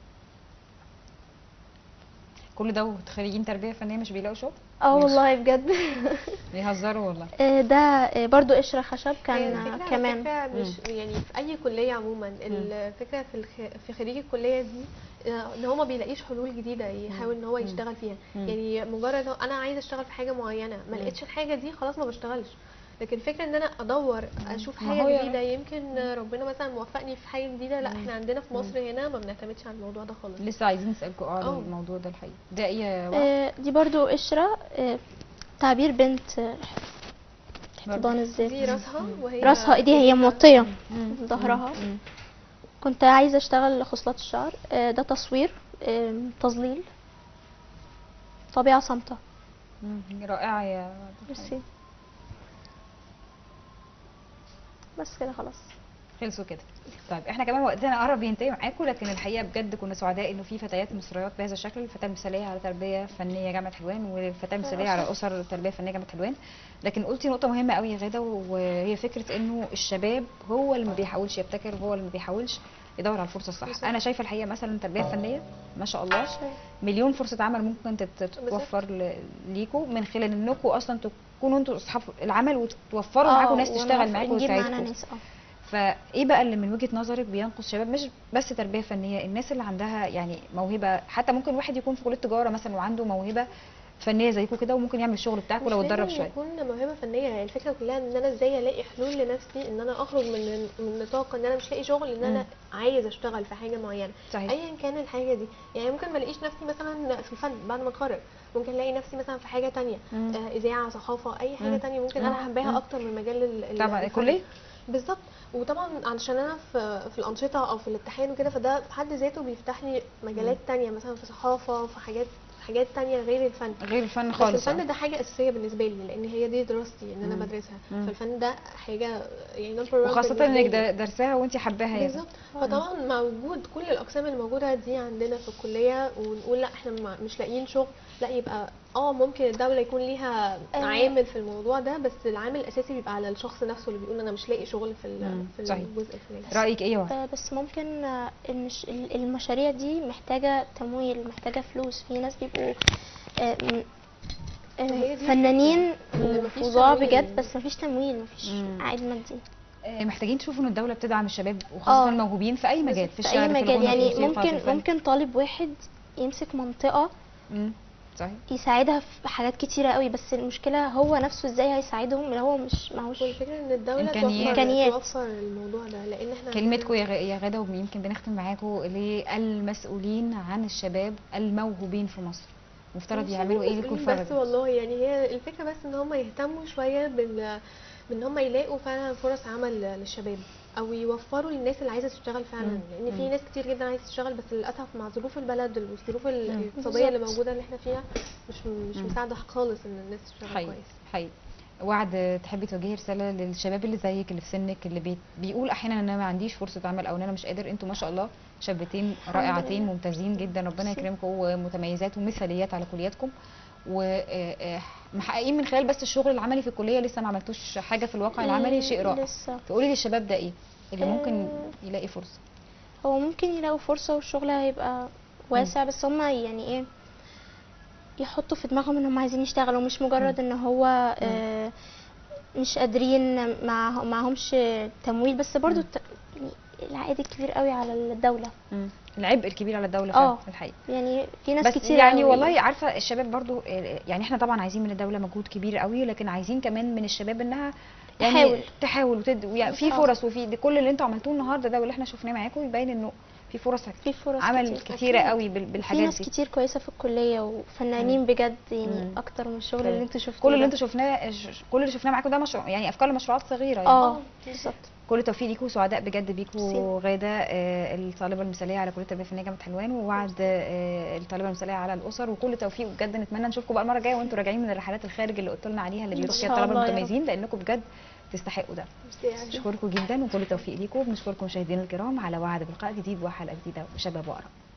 كل ده خريجين تربيه فنيه مش بيلاقوا شغل اه ماشي. والله بجد بيهزروا والله آه، ده آه، برضو قشرة خشب هي كان الفكرة على كمان فكرة مش يعني في اي كليه عموما الفكره في الخ... في خريج الكليه دي آه، ان هو ما بيلاقيش حلول جديده يحاول ان هو يشتغل فيها مم. يعني مجرد هو- انا عايزه اشتغل في حاجه معينه ما مم. لقيتش الحاجه دي خلاص ما بشتغلش لكن الفكره ان انا ادور اشوف ما حاجه هو يا- جديده يمكن ربنا مثلا موفقني في حاجه جديده لا احنا عندنا في مصر هنا ما بنعتمدش على الموضوع ده خالص لسه عايزين نسالكم اه على اه. الموضوع ده الحقيقه ده ايه يا وهب؟ آه، دي برضو قشرة آه، تعبير بنت آه، احتضان دي الذات راسها وهي راسها ايديها هي إيديها. موطية مم. ظهرها مم. كنت عايزة اشتغل خصلات الشعر آه، ده تصوير آه، تظليل طبيعة صامتة مم. رائعه يا ميرسي بس كده خلاص خلصوا كده طيب احنا كمان وقتنا قرب ينتهي معاكم لكن الحقيقه بجد كنا سعداء انه في فتيات مصريات بهذا الشكل الفتاه المثاليه على تربيه فنيه جامعه حلوان والفتاه المثاليه على اسر تربيه فنيه جامعه حلوان لكن قلتي نقطه مهمه قوي يا غاده وهي فكره انه الشباب هو اللي ما بيحاولش يبتكر وهو اللي ما بيحاولش يدور على الفرصه الصح بالظبط. انا شايفه الحقيقه مثلا التربيه الفنيه ما شاء الله مليون فرصه عمل ممكن تت- تتوفر ل- ليكوا من خلال انكم اصلا تكونوا انتوا اصحاب العمل وتوفروا آه، معاكم ناس ونوفر- تشتغل معاكم نجيب معانا وتساعدكم ناس اه فايه بقى اللي من وجهه نظرك بينقص شباب مش بس تربيه فنيه الناس اللي عندها يعني موهبه حتى ممكن واحد يكون في كليه تجاره مثلا وعنده موهبه فنيه زيكم كده وممكن يعمل الشغل بتاعكم مش لو لازم اتدرب شويه يكون موهبه فنيه يعني الفكره كلها ان انا ازاي الاقي حلول لنفسي ان انا اخرج من من نطاق ان انا مش لاقي شغل ان انا مم. عايز اشتغل في حاجه معينه صحيح ايا كان الحاجه دي يعني ممكن ما الاقيش نفسي مثلا في الفن بعد ما اتخرج ممكن الاقي نفسي مثلا في حاجه تانية مم. آه اذاعه صحافه اي حاجه مم. تانية ممكن مم. انا مم. حباها اكتر من مجال ال- ال- طبعا الفن. الكليه بالظبط وطبعا علشان انا في في الانشطه او في الاتحاد وكده فده في حد ذاته بيفتح لي مجالات تانية مثلا في صحافه في حاجات حاجات تانية غير الفن غير الفن بس خالص الفن آه. ده حاجه اساسيه بالنسبه لي لان هي دي دراستي ان انا مم. بدرسها مم. فالفن ده حاجه يعني number one وخاصه بالنسبة انك لي. دا- درساها وانت حباها يعني بالظبط فطبعا مع وجود كل الاقسام اللي موجوده دي عندنا في الكليه ونقول لا احنا ما- مش لاقيين شغل لا يبقى اه ممكن الدوله يكون ليها آه. عامل في الموضوع ده بس العامل الاساسي بيبقى على الشخص نفسه اللي بيقول انا مش لاقي شغل في ال- مم. في صحيح. الجزء الفلاني رايك ايه يا وهب؟ آه، بس ممكن آه، المش... ال- المشاريع دي محتاجة تمويل محتاجة فلوس في ناس بيبقوا آه، م- آه، هي دي فنانين اللي مفيش فظاع تمويل. بجد بس مفيش تمويل مفيش مم. عائد مادي آه، محتاجين تشوفوا ان الدوله بتدعم الشباب وخاصه آه. الموهوبين في اي مجال في في الشعر اي في مجال الغنى، في يعني الموسيقى، في ممكن الفن. ممكن طالب واحد يمسك منطقة مم. صحيح يساعدها في حاجات كتيرة قوي بس المشكلة هو نفسه ازاي هيساعدهم اللي هو مش معهوش والفكره ان الدوله إمكانيات. توفر إمكانيات. توفر الموضوع ده لان احنا كلمتكم يا غ- يا غاده ويمكن بنختم معاكم للمسؤولين عن الشباب الموهوبين في مصر مفترض مش يعملوا ايه لكم المسؤولين الفرق بس والله يعني هي الفكره بس ان هم يهتموا شويه بال بان هم يلاقوا فعلا فرص عمل للشباب او يوفروا للناس اللي عايزه تشتغل فعلا مم. لان في مم. ناس كتير جدا عايزه تشتغل بس للاسف مع ظروف البلد والظروف ال- مم. الاقتصاديه اللي بالظبط. موجوده اللي احنا فيها مش مش مم. مساعده خالص ان الناس تشتغل حقيقي كويس حقيقي وعد تحبي توجهي رساله للشباب اللي زيك اللي في سنك اللي بي... بيقول احيانا ان انا ما عنديش فرصه عمل او ان انا مش قادر انتوا ما شاء الله شابتين رائعتين لله. ممتازين جدا ربنا ميرسي. يكرمكم ومتميزات ومثاليات على كلياتكم ومحققين من خلال بس الشغل العملي في الكليه لسه ما عملتوش حاجه في الواقع العملي شيء رائع لسه تقولي للشباب ده ايه اللي ممكن آه. يلاقي فرصه هو ممكن يلاقوا فرصة والشغل هيبقى واسع بس هما يعني ايه يحطوا في دماغهم ان هم عايزين يشتغلوا مش مجرد ان هو آه مش قادرين مع معهمش تمويل بس برضو الت... يعني العائد الكبير قوي على الدولة العبء الكبير على الدوله آه. فعلا الحقيقه يعني في ناس بس كتير يعني قوي والله عارفه الشباب برضو آه، يعني احنا طبعا عايزين من الدوله مجهود كبير قوي لكن عايزين كمان من الشباب انها يعني تحاول. تحاول وتد... يعني في آه. فرص وفي ده كل اللي انتوا عملتوه النهارده ده واللي احنا شفناه معاكم يبين انه في فرص في فرص عمل كتير. كتيره أكيد. قوي بال- في بالحاجات ناس دي كتير كويسة في الكلية وفنانين بجد يعني مم. اكتر من الشغل طيب. اللي انتوا شفتوه كل اللي ده. انتوا شفناه ش- كل اللي شفناه معاكم ده مشروع يعني افكار لمشروعات صغيره يعني اه بالظبط كل التوفيق ليكم سعداء بجد بيكم ميرسي. غاده آه، الطالبه المثاليه على كليه التربيه الفنيه جامعه حلوان ووعد آه، الطالبه المثاليه على الاسر وكل توفيق بجد نتمنى نشوفكم بقى المره الجايه وانتوا راجعين من الرحلات الخارج اللي قلت لنا عليها اللي إن بيروح فيها شاء الطلبه الله يا رب. المتميزين لانكم بجد تستحقوا ده ميرسي يا عزيزي. بشكركم جدا وكل التوفيق ليكم بنشكركم مشاهدينا الكرام على وعد بلقاء جديد وحلقه جديده وشباب وآراء